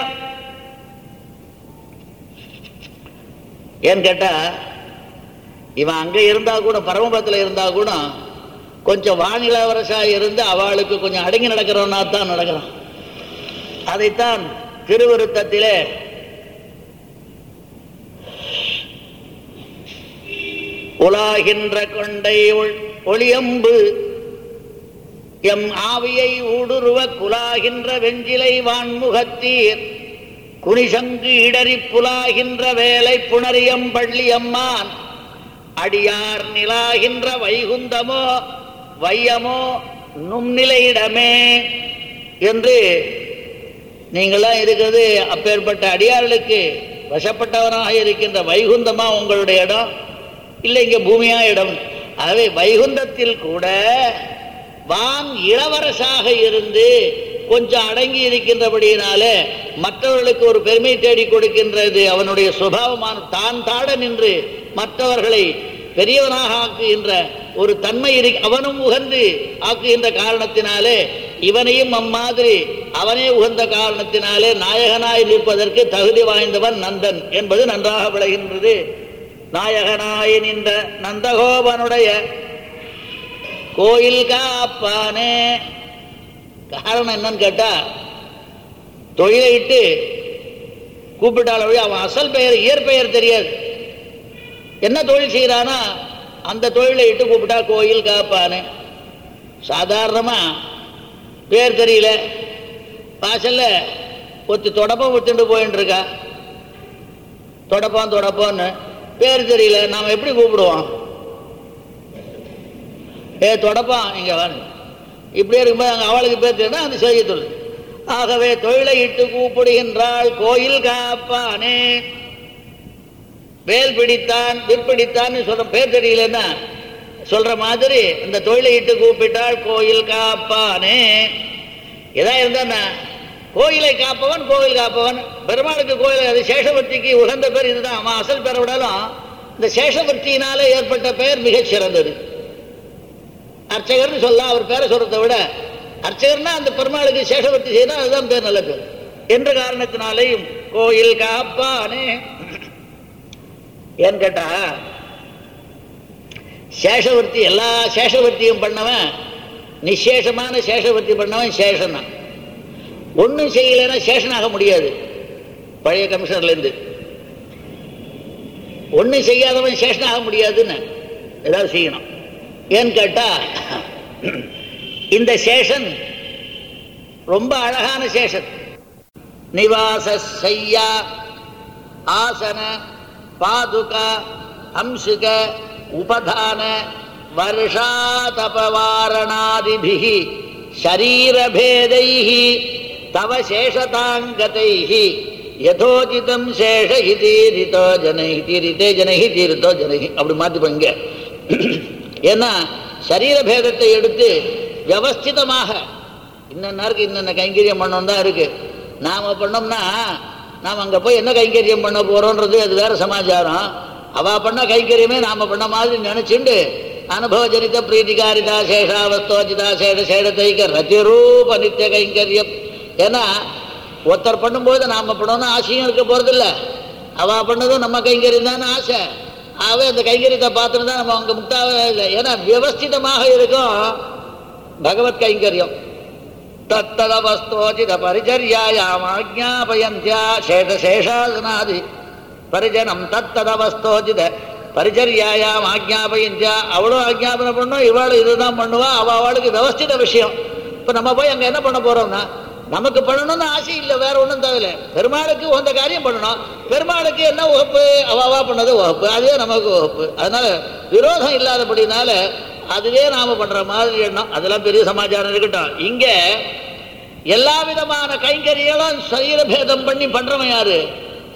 [SPEAKER 1] ஏன்னு கேட்டா இவன் அங்க இருந்தா கூட பரமபத்தில் இருந்தா கூட கொஞ்சம் வானிலவரசா இருந்து அவளுக்கு கொஞ்சம் அடங்கி நடக்கிறவனா தான் நடக்கிறான் அதைத்தான் திருவிருத்தத்திலே உலாகின்ற கொண்டை ஒள்- ஒளியம்பு எம் ஆவியை ஊடுருவ குலாகின்ற வெஞ்சிலை வான்முகத்தீர் குனிசங்கு இடறி புலாகின்ற வேலை புணரியம் பள்ளியம்மான் அடியார் நிலாகின்ற வைகுந்தமோ வையமோ நும்நிலையிடமே என்று நீங்களாம் இருக்கிறது அப்பேற்பட்ட அடியார்களுக்கு வசப்பட்டவனாக இருக்கின்ற வைகுந்தமா உங்களுடைய இடம் இல்லை இங்க பூமியா இடம் ஆகவே வைகுந்தத்தில் கூட வான் இளவரசாக இருந்து கொஞ்சம் அடங்கி இருக்கின்றபடியினால மற்றவர்களுக்கு ஒரு பெருமை தேடி கொடுக்கின்றது அவனுடைய சுபாவமான தான் தாட நின்று மற்றவர்களை பெரியவனாக ஆக்குகின்ற ஒரு தன்மை இரு அவனும் உகந்து ஆக்குகின்ற காரணத்தினாலே இவனையும் அம்மாதிரி அவனே உகந்த காரணத்தினாலே நாயகனாய் நிற்பதற்கு தகுதி வாய்ந்தவன் நந்தன் என்பது நன்றாக விளைகின்றது நாயகனாய் நின்ற நந்தகோபனுடைய கோயில் காப்பானே காரணம் என்னன்னு கேட்டா தொழிலை இட்டு கூப்பிட்டால் வழி அவன் அசல் பெயர் இயற்பெயர் தெரியாது என்ன தொழில் செய்யறானா அந்த தொழிலை இட்டு கூப்பிட்டா கோயில் காப்பானே சாதாரணமா பேர் தெரியல வாசல்ல ஒருத்தி தொடப்பம் வித்துட்டு போயின்னு இருக்கா தொடப்பம் தொடப்பம்னு பேர் தெரியல நாம எப்படி கூப்பிடுவோம் ஏ தொடப்பம் இங்க வாங்க இப்படியே இருக்கும்போது அங்க அவளுக்கு பேர் தெரியுதா அந்த செய்ய தொழில் ஆகவே தொழிலை இட்டு கூப்பிடுகின்றாள் கோயில் காப்பானே வேல் பிடித்தான் விற்பிடித்தான் சொல்ற பேர் தெரியலன்னா சொல்ற மாதிரி இந்த தொழிலை இட்டு கூப்பிட்டால் கோயில் காப்பானே எதா இருந்தா கோயிலை காப்பவன் கோயில் காப்பவன் பெருமாளுக்கு கோயில் அது சேஷவர்த்திக்கு உகந்த பேர் இதுதான் அவன் அசல் பெற விடாலும் இந்த சேஷவர்த்தியினாலே ஏற்பட்ட பெயர் மிகச் சிறந்தது அர்ச்சகர்னு சொல்லலாம் அவர் பேரை சொல்றதை விட அர்ச்சகர்னா அந்த பெருமாளுக்கு சேஷவர்த்தி செய்தால் அதுதான் பேர் நல்ல பேர் என்ற காரணத்தினாலேயும் கோயில் காப்பானே ஏன்னு கேட்டா சேஷவர்த்தி எல்லா சேஷவர்த்தியும் பண்ணவன் நிசேஷமான சேஷவர்த்தி பண்ணவன் சேஷன் தான் ஒன்றும் செய்யலைன்னா சேஷனாக முடியாது பழைய கமிஷனர்ல இருந்து ஒன்றும் செய்யாதவன் சேஷனாக முடியாதுன்னு ஏதாவது செய்யணும் ஏன்னு கேட்டா இந்த சேஷன் ரொம்ப அழகான சேஷன் நிவாச செய்யா ஆசன பாதுக அம்சுக உபதான வருஷாதபவாரணாதிபிகி ஷரீரபேதைஹி தவ சேஷதாங்கதைஹி யதோஜிதம் சேஷ ஹிதீரிதோ ஜனை தீரித்தே ஜனஹி தீரித்தோ ஜனஹி அப்படி மாற்றிப்பங்க ஏன்னா சரீர பேதத்தை எடுத்து வியவஸ்திதமாக இன்னன்னாருக்கு இன்னென்ன கைங்கரியம் பண்ணணும் தான் இருக்கு நாம பண்ணோம்னா நாம் அங்கே போய் என்ன கைங்கரியம் பண்ண போறோன்றது அது வேற சமாச்சாரம் அவ பண்ண கைங்கரியமே நாம பண்ண மாதிரி நினைச்சுண்டு அனுபவ ஜனித பிரீதிகாரிதா சேஷாவஸ்தோஜிதா சேட சேடத்தைக்க ரத்தியரூப நித்திய கைங்கரியம் ஏன்னா ஒருத்தர் பண்ணும்போது நாம பண்ணணும்னு ஆசையும் இருக்க போறதில்ல அவ பண்ணதும் நம்ம கைங்கரியம் தானே ஆசை ஆகவே அந்த கைங்கரியத்தை பார்த்துட்டு தான் நம்ம அங்கே முக்தாவே இல்லை ஏன்னா வியவஸ்திதமாக இருக்கும் பகவத் கைங்கரியம் தத்ததவஸ்தோஜித பரிச்சரியாயாமாஜாபயந்தியா சேஷ சேஷாசனாதி பரிஜனம் தத்ததவஸ்தோஜித பரிச்சரியாயாம் ஆஜ்ஞாபயந்தியா அவளும் ஆஜ்ஞாபனை பண்ணும் இவாளும் இதுதான் பண்ணுவா அவ அவளுக்கு வியவஸ்தித விஷயம் இப்போ நம்ம போய் அங்கே என்ன பண்ண போறோம்னா நமக்கு பண்ணணும்னு ஆசை இல்லை வேற ஒன்றும் தேவையில்லை பெருமாளுக்கு உந்த காரியம் பண்ணணும் பெருமாளுக்கு என்ன வகுப்பு அவாவா பண்ணது வகுப்பு அதுவே நமக்கு வகுப்பு அதனால விரோதம் இல்லாதபடினால அதுவே நாம பண்ற மாதிரி எண்ணம் அதெல்லாம் பெரிய சமாச்சாரம் இருக்கட்டும் இங்க எல்லா விதமான கைங்கரியங்களும் சரீர பேதம் பண்ணி பண்றவன் யாரு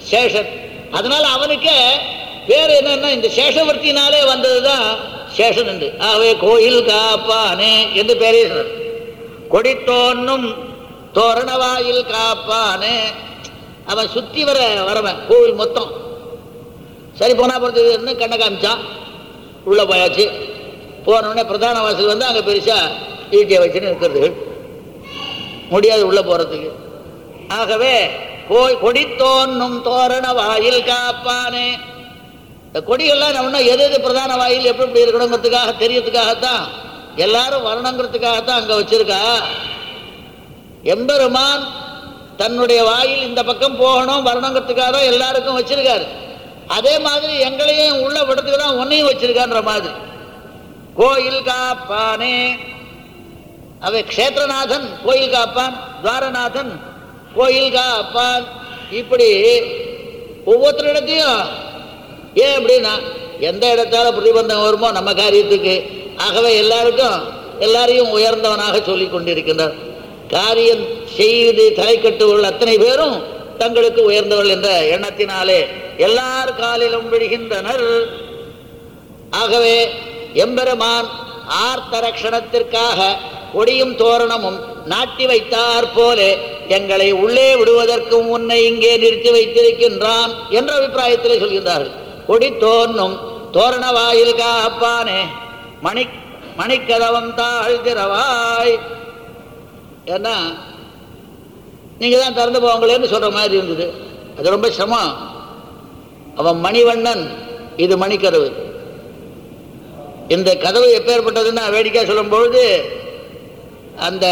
[SPEAKER 1] சேஷன் அதனால அவனுக்கே பேர் என்னன்னா இந்த சேஷவர்த்தினாலே வந்ததுதான் சேஷன் என்று ஆகவே கோயில் காப்பானே என்று பேரே சொன்னார். கொடித்தோன்னும் தோரணவாயில் காப்பானே அவன் சுத்தி வர வரவன் கோவில் மொத்தம் சரி போனா பொறுத்தது கண்ணை காமிச்சான் உள்ள போயாச்சு போன உடனே பிரதான வாசல் வந்து அங்க பெருசா ஈட்டியை வச்சுன்னு இருக்கிறது முடியாது உள்ள போறதுக்கு ஆகவே போய் கொடித்தோன்னும் தோரண வாயில் காப்பானே இந்த கொடிகள்லாம் நம்ம இன்னும் எது எது பிரதான வாயில் எப்படி எப்படி இருக்கணுங்கிறதுக்காக தெரியறதுக்காகத்தான் எல்லாரும் வரணுங்கிறதுக்காகத்தான் அங்க வச்சிருக்கா எம்பெருமான் தன்னுடைய வாயில் இந்த பக்கம் போகணும் வரணுங்கிறதுக்காக தான் எல்லாருக்கும் வச்சிருக்காரு அதே மாதிரி எங்களையும் உள்ள விடத்துக்கு தான் உன்னையும் வச்சிருக்கான்ற மாதிரி கோயில் காப்பானே அவை க்ஷேத்திரநாதன் கோயில் காப்பான் துவாரநாதன் கோயில் காப்பான் இப்படி ஒவ்வொருத்தர் இடத்தையும் ஏன் அப்படின்னா எந்த இடத்தால பிரதிபந்தம் வருமோ நம்ம காரியத்துக்கு ஆகவே எல்லாருக்கும் எல்லாரையும் உயர்ந்தவனாக சொல்லிக் கொண்டிருக்கின்றார் காரியம் செய்து தலை கட்டுவர்கள் அத்தனை பேரும் தங்களுக்கு உயர்ந்தவர்கள் என்ற எண்ணத்தினாலே எல்லார் காலிலும் விழுகின்றனர் ஆகவே எம்பெருமான் ஆர்த்தரக்ஷணத்திற்காக கொடியும் தோரணமும் நாட்டி வைத்தார் போல எங்களை உள்ளே விடுவதற்கும் உன்னை இங்கே நிறுத்தி வைத்திருக்கின்றான் என்ற அபிப்பிராயத்திலே சொல்கின்றார்கள் கொடி தோன்னும் தோரண வாயில் காப்பானே மணி மணிக்கதவம் தாழ்கிறவாய் ஏன்னா நீங்க தான் திறந்து போவாங்களேன்னு சொல்ற மாதிரி இருந்தது அது ரொம்ப சிரமம் அவன் மணிவண்ணன் இது மணிக்கதவு இந்த கதவு எப்பேற்பட்டதுன்னா வேடிக்கை சொல்லும் பொழுது அந்த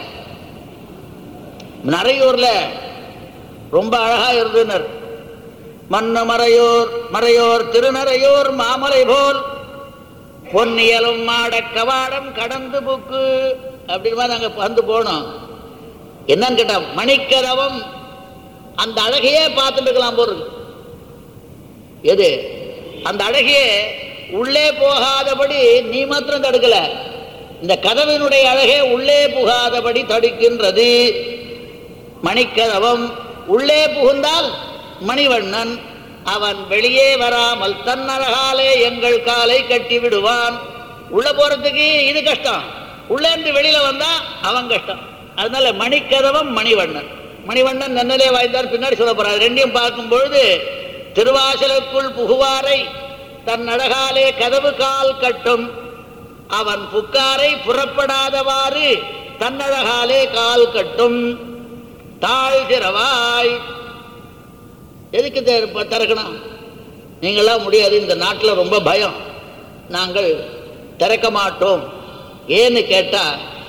[SPEAKER 1] நரையூர்ல ரொம்ப அழகா இருந்தனர் மண்ணு மறையோர் மறையோர் திருநறையோர் மாமலை போல் பொன்னியலும் மாட கவாடம் கடந்து புக்கு அப்படிமா நாங்க வந்து போனோம் என்னன்னு கேட்டா மணிக்கதவம் அந்த அழகையே பார்த்துட்டு இருக்கலாம் போறது எது அந்த அழகையே உள்ளே போகாதபடி நீ மாத்திரம் தடுக்கல இந்த கதவினுடைய அழகே உள்ளே புகாதபடி தடுக்கின்றது மணிக்கதவம் உள்ளே புகுந்தால் மணிவண்ணன் அவன் வெளியே வராமல் தன் அழகாலே எங்கள் காலை கட்டி விடுவான் உள்ள போறதுக்கு இது கஷ்டம் உள்ளே இருந்து வெளியில வந்தா அவன் கஷ்டம் அதனால மணிக்கதவம் மணிவண்ணன் மணிவண்ணன் நன்னலே வாய்ந்தார் பின்னாடி சொல்ல போறார் ரெண்டையும் பார்க்கும் பொழுது திருவாசலுக்குள் புகுவாரை தன் அழகாலே கதவு கால் கட்டும் அவன் புக்காரை புறப்படாதவாறு தன்னழகாலே கால் கட்டும் தாழ்கிறவாய் எதுக்கு தெ- திறக்கணும் நீங்களாம் முடியாது இந்த நாட்டில் ரொம்ப பயம் நாங்கள் திறக்க மாட்டோம் ஏன்னு கேட்டா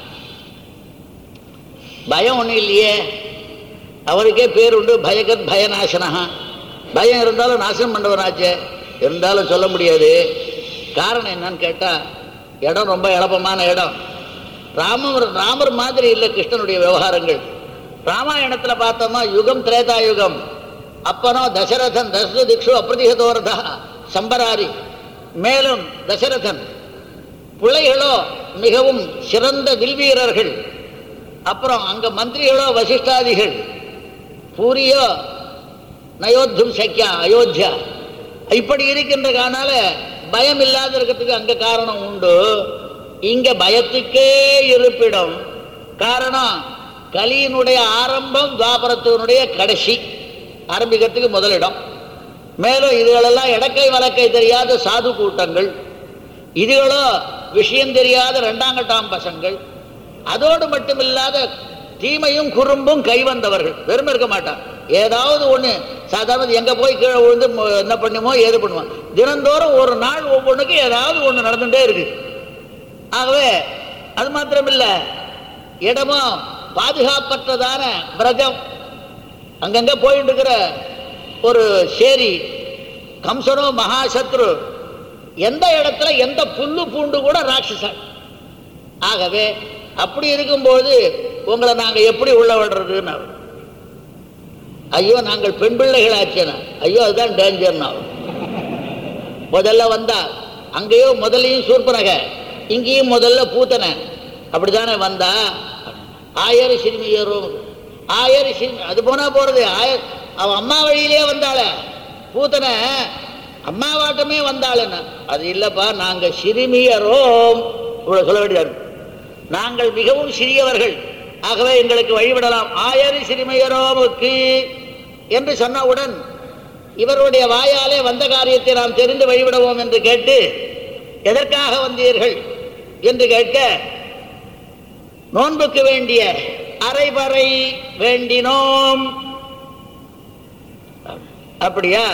[SPEAKER 1] பயம் ஒன்றும் இல்லையே அவருக்கே பேர் உண்டு பயகத் பயநாசனஹா பயம் இருந்தாலும் நாசனம் பண்ணவனாச்சே இருந்தாலும் சொல்ல முடியாது காரணம் என்னன்னு கேட்டா இடம் ரொம்ப எளப்பமான இடம் ராமர் ராமர் மாதிரி இல்லை கிருஷ்ணனுடைய விவகாரங்கள் ராமாயணத்துல பார்த்தோமா யுகம் திரேதா யுகம் அப்பனோ தசரதன் தசர திக்ஷு அப்பிரதிகதோரதா சம்பராரி மேலும் தசரதன் பிள்ளைகளோ மிகவும் சிறந்த வில்வீரர்கள் அப்புறம் அங்க மந்திரிகளோ வசிஷ்டாதிகள் பூரியோ நயோத்தும் சக்கியா அயோத்தியா இப்படி இருக்கின்ற காரணால பயம் இல்லாத இருக்கிறதுக்கு அங்க காரணம் உண்டு இங்க பயத்துக்கே இருப்பிடம் காரணம் கலியினுடைய ஆரம்பம் துவாபரத்தினுடைய கடைசி ஆரம்பிக்கிறதுக்கு முதலிடம் மேலும் இதுகளெல்லாம் இடக்கை வழக்கை தெரியாத சாது கூட்டங்கள் இதுகளோ விஷயம் தெரியாத ரெண்டாங்கட்டாம் பசங்கள் அதோடு மட்டுமில்லாத தீமையும் குறும்பும் கைவந்தவர்கள் வெறும் இருக்க மாட்டான் ஏதாவது ஒண்ணு சாதாரண எங்க போய் கீழே விழுந்து ம- என்ன பண்ணுமோ ஏது பண்ணுவோம் தினந்தோறும் ஒரு நாள் ஒவ்வொன்றுக்கும் ஏதாவது ஒண்ணு நடந்துட்டே இருக்கு ஆகவே அது மாத்திரமில்ல இடமும் பாதுகாப்பற்றதான பிரஜம் அங்கங்க போயிட்டு இருக்கிற ஒரு சேரி கம்சனோ மகாசத்ரு எந்த இடத்துல எந்த புல்லு பூண்டு கூட ராட்சசன் ஆகவே அப்படி இருக்கும்போது உங்களை நாங்க எப்படி உள்ள விடுறதுன்னு அவர். ஐயோ நாங்கள் பெண் பிள்ளைகள் ஆச்சேனா ஐயோ அதுதான் டேஞ்சர்னா அவர். முதல்ல வந்தா அங்கேயோ முதல்லையும் சூர்பனக இங்கேயும் முதல்ல பூத்தன அப்படித்தானே வந்தா ஆயர் சிறுமியரும் ஆயர் சிறுமி அது போனா போறது ஆயர் அவன் அம்மா வழியிலே வந்தாள பூத்தனை அம்மாவாட்டமே வந்தாளுன்னு அது இல்லப்பா நாங்க சிறுமியரோம் இவ்வளவு சொல்ல வேண்டியது நாங்கள் மிகவும் சிறியவர்கள் ஆகவே எங்களுக்கு வழிவிடலாம் ஆயரு சிறுமியரோமுக்கு என்று சொன்னவுடன் இவருடைய வாயாலே வந்த காரியத்தை நாம் தெரிந்து வழிவிடுவோம் என்று கேட்டு எதற்காக வந்தீர்கள் என்று கேட்க நோன்புக்கு வேண்டிய அரைபறை வேண்டினோம் அப்படியா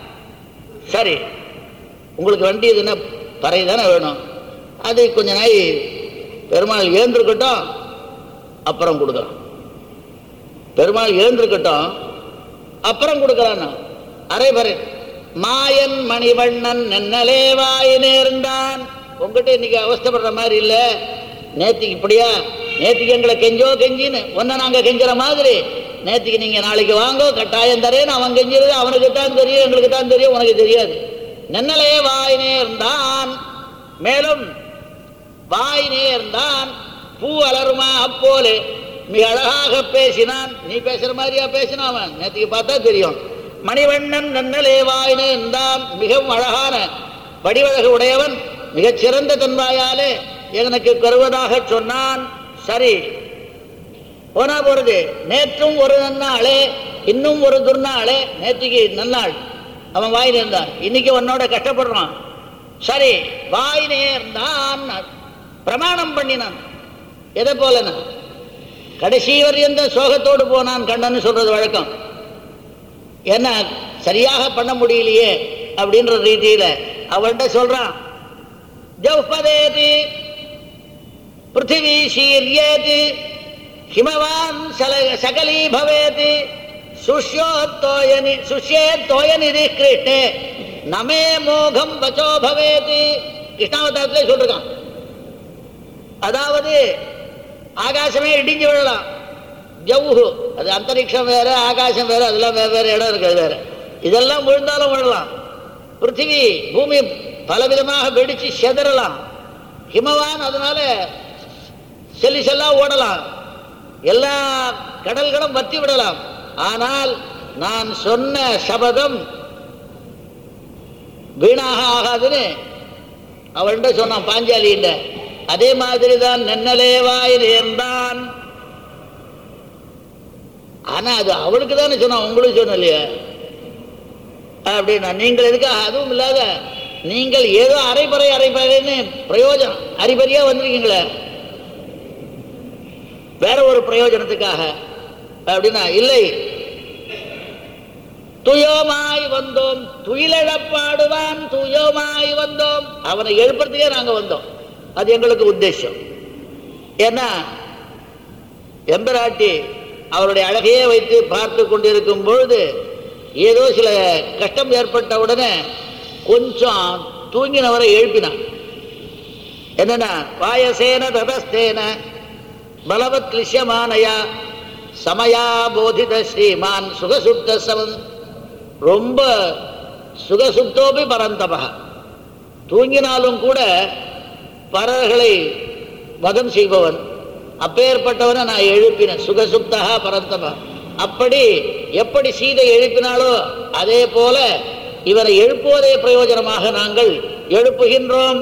[SPEAKER 1] சரி உங்களுக்கு வேண்டியதுன்னா பறை தானே வேணும் அது கொஞ்ச நாய் பெருமாள் எழுந்திருக்கட்டும் அப்புறம் கொடுக்குறான் பெருமாள் எழுந்திருக்கட்டும் அப்புறம் கொடுக்குறான் அரைபறை மாயன் மணிவண்ணன் நென்னலே வாய் நேர்ந்தான் உங்ககிட்ட இன்னைக்கு அவஸ்தைப்படுற மாதிரி இல்லை நேத்திக்கு இப்படியா நேத்திக்கு எங்களை கெஞ்சோ கெஞ்சின்னு ஒன்றை நாங்கள் கெஞ்சுற மாதிரி நேத்திக்கு நீங்கள் நாளைக்கு வாங்கோ கட்டாயம் தரேன்னு அவன் கெஞ்சிறது அவனுக்கு தான் தெரியும் எங்களுக்கு தான் தெரியும் உனக்கு தெரியாது நென்னலே வாய் நேர்ந்தான் மேலும் வாய் நேர்ந்தான் பூ அலருமா அப்போலே மிக அழகாக பேசினான் நீ பேசுற மாதிரியா பேசினான் அவன் நேற்றுக்கு பார்த்தா தெரியும் மணிவண்ணன் நன்னலே வாய் நேர்ந்தான் மிகவும் அழகான வடிவழகு உடையவன் மிகச் சிறந்த தன்வாயாலே எனக்கு கருவதாக சொன்னான் சரி போனா போறது நேற்றும் ஒரு நன்னாளே இன்னும் ஒரு துர்நாளே நேற்றுக்கு நன்னாள் அவன் வாய் நேர்ந்தான் இன்னைக்கு உன்னோட கஷ்டப்படுறான் சரி வாய் நேர்ந்தான் பிரமாணம் பண்ணினான் எதை போலனா கடைசி வரையும் சோகத்தோடு போனான் கண்ணன்னு சொல்றது வழக்கம் என்ன சரியாக பண்ண முடியலையே அப்படின்ற ரீதியில அவன்கிட்ட சொல்றான் ஜௌபதேதி பிருத்திவி சீர்யேதி ஹிமவான் சல சகலீ பவேதி சுஷ்யோத்தோயனி சுஷ்யேத்தோயநிதி கிருஷ்ணே நமே மோகம் வச்சோ பவேதி கிருஷ்ணாவதாரத்திலே சொல்றான் அதாவது ஆகாசமே இடிஞ்சு விழலாம் ஜவுஹு அது அந்தரிக்ஷம் வேற ஆகாசம் வேற அதெல்லாம் வேற வேற இடம் இருக்குது வேற இதெல்லாம் விழுந்தாலும் விழலாம் பிருத்திவி பூமி பலவிதமாக வெடிச்சு செதறலாம் ஹிமவான் அதனால செல்லி செல்லா ஓடலாம் எல்லா கடல்களும் வத்தி விடலாம் ஆனால் நான் சொன்ன சபதம் வீணாக ஆகாதுன்னு அவள்கிட்ட சொன்னான் பாஞ்சாலின்ற அதே மாதிரி தான் நென்னலேவாய் நேர்ந்தான் ஆனா அது அவளுக்கு தானே சொன்னான் உங்களுக்கு சொன்ன இல்லையா அப்படின்னா நீங்கள் எதுக்காக அதுவும் இல்லாத நீங்கள் ஏதோ அரைபறை அரைபறைன்னு பிரயோஜனம் அரிபறியா வந்திருக்கீங்களே வேற ஒரு பிரயோஜனத்துக்காக அப்படின்னா இல்லை துயோமாய் வந்தோம் துயிலழப்பாடுவான் துயோமாய் வந்தோம் அவனை எழுப்புறதுக்கே நாங்க வந்தோம் அது எங்களுக்கு உத்தேசம் ஏன்னா எம்பராட்டி அவருடைய அழகையே வைத்து பார்த்து கொண்டிருக்கும் பொழுது ஏதோ சில கஷ்டம் ஏற்பட்ட உடனே கொஞ்சம் தூங்கினவரை எழுப்பினான் என்னன்னா வாயசேன ததஸ்தேன பலவத் கிளிஷ்யமானயா சமயா போதித ஸ்ரீமான் சுகசுப்த சவன் ரொம்ப சுகசுப்தோபி பரந்தபா தூங்கினாலும் கூட பறவைகளை வதம் செய்பவன் அப்பேற்பட்டவனை நான் எழுப்பினேன் சுகசுப்தா பரந்தபா அப்படி எப்படி சீதை எழுப்பினாலோ அதே போல இவரை எழுப்புவதே பிரயோஜனமாக நாங்கள் எழுப்புகின்றோம்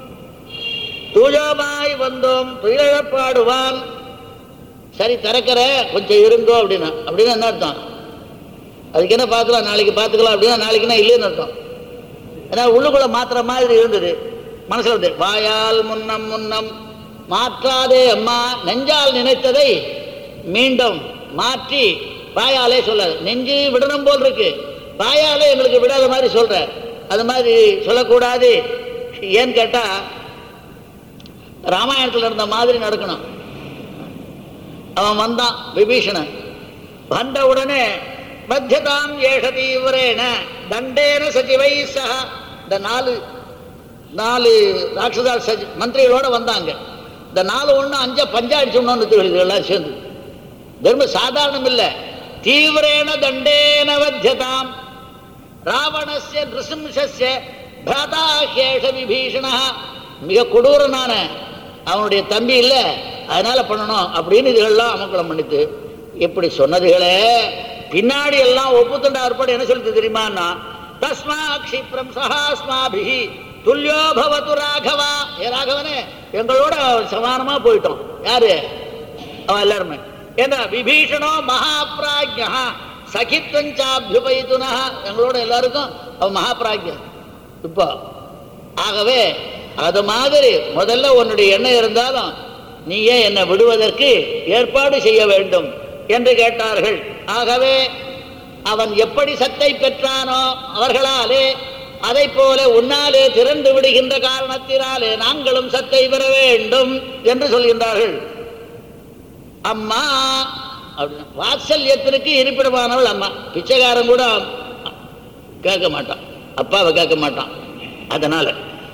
[SPEAKER 1] தூஜமாய் வந்தோம் துயிலழப்பாடுவான் சரி திறக்கிற கொஞ்சம் இருங்கோ அப்படின்னா அப்படின்னு என்ன அர்த்தம் அதுக்கு என்ன பார்க்கலாம் நாளைக்கு பார்த்துக்கலாம் அப்படின்னா நாளைக்குன்னா இல்லைன்னு அர்த்தம் ஏன்னா உள்ளுக்குள்ள மாத்திர மாதிரி இருந்தது மனசுல வந்து வாயால் முன்னம் முன்னம் மாற்றாதே அம்மா நெஞ்சால் நினைத்ததை மீண்டும் மாற்றி வாயாலே சொல்லாது நெஞ்சு விடணும் போல் இருக்கு வாயாலே எங்களுக்கு விடாத மாதிரி சொல்ற அது மாதிரி சொல்லக்கூடாது ஏன்னு கேட்டா ராமாயணத்தில் இருந்த மாதிரி நடக்கணும் அவன் வந்தான் விபீஷணன் வந்த உடனே மத்தியதாம் ஏஷ தீவிரேன தண்டேன சச்சிவை சக இந்த நாலு நாலு ராட்சதா சஜி மந்திரிகளோட வந்தாங்க இந்த நாலு ஒன்று அஞ்ச பஞ்சாடிச்சோன்னு எல்லாம் சேர்ந்து தர்ம சாதாரணம் இல்லை தீவிரேன தண்டேன வத்தியதாம் ராவணஸ்ய நிருசிம்சஸ்ய பிராதா கேஷ விபீஷணா மிக கொடூரனான அவனுடைய தம்பி இல்லை அதனால பண்ணணும் அப்படின்னு இதுகள்லாம் அமக்கலம் பண்ணித்து இப்படி சொன்னதுகளே பின்னாடி எல்லாம் ஒப்புத்துண்டா ஏற்பாடு என்ன சொல்லுது தெரியுமான்னா தஸ்மா க்ஷிப்ரம் சஹாஸ்மாபிஹி துல்லியோ பவத்து ராகவா ஏ ராகவனே எங்களோட சமானமா போயிட்டோம் யாரு அவன் எல்லாருமே ஏன்னா விபீஷணோ மகாபிராஜ்யா சகித்வஞ்சாபியுபயிதுனா எங்களோட எல்லாருக்கும் அவன் மகாபிராஜ்யன் இப்போ ஆகவே அது மாதிரி முதல்ல உன்னுடைய எண்ணம் இருந்தாலும் நீயே என்னை விடுவதற்கு ஏற்பாடு செய்ய வேண்டும் என்று கேட்டார்கள் ஆகவே அவன் எப்படி சத்தை பெற்றானோ அவர்களாலே அதை போல உன்னாலே திறந்து விடுகின்ற காரணத்தினாலே நாங்களும் சத்தை பெற வேண்டும் என்று சொல்கின்றார்கள் அம்மா அப்படின்னு வாத்சல்யத்திற்கு இருப்பிடமானவள் அம்மா பிச்சைக்காரன் கூட கேட்க மாட்டான் அப்பாவை கேட்க மாட்டான் அதனால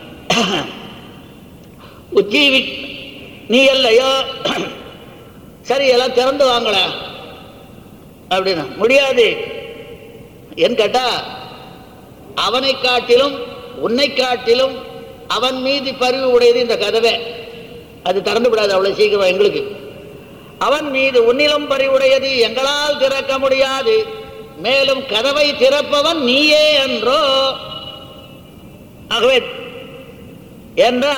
[SPEAKER 1] உஜ்ஜீவி நீ இல்லையோ சரி எல்லாம் திறந்து வாங்கல அப்படின்னா முடியாது என் கேட்டா அவனை காட்டிலும் உன்னை காட்டிலும் அவன் மீது பரிவு உடையது இந்த கதவை அது திறந்து விடாது அவ்வளவு சீக்கிரம் எங்களுக்கு அவன் மீது உன்னிலும் பறிவுடையது எங்களால் திறக்க முடியாது மேலும் கதவை திறப்பவன் நீயே என்றோ ஆகவே என்றா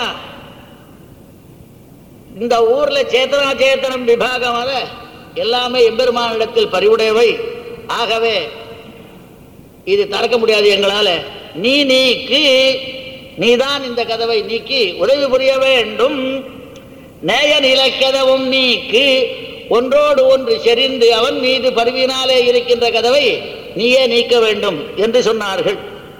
[SPEAKER 1] இந்த ஊர்ல சேத்தனா சேத்தனம் விபாகமாக எல்லாமே எம்பெருமானிடத்தில் பறிவுடையவை ஆகவே இது திறக்க முடியாது எங்களால நீ நீக்கு நீதான் இந்த கதவை நீக்கி உதவி புரிய வேண்டும் நேய நிலக்கதவும் நீக்கு ஒன்றோடு ஒன்று செறிந்து அவன் மீது பருவினாலே இருக்கின்ற கதவை நீயே நீக்க வேண்டும் என்று சொன்னார்கள்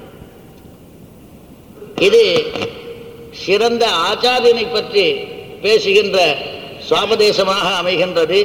[SPEAKER 1] இது சிறந்த ஆச்சாரியனை பற்றி பேசுகின்ற சுவாபதேசமாக அமைகின்றது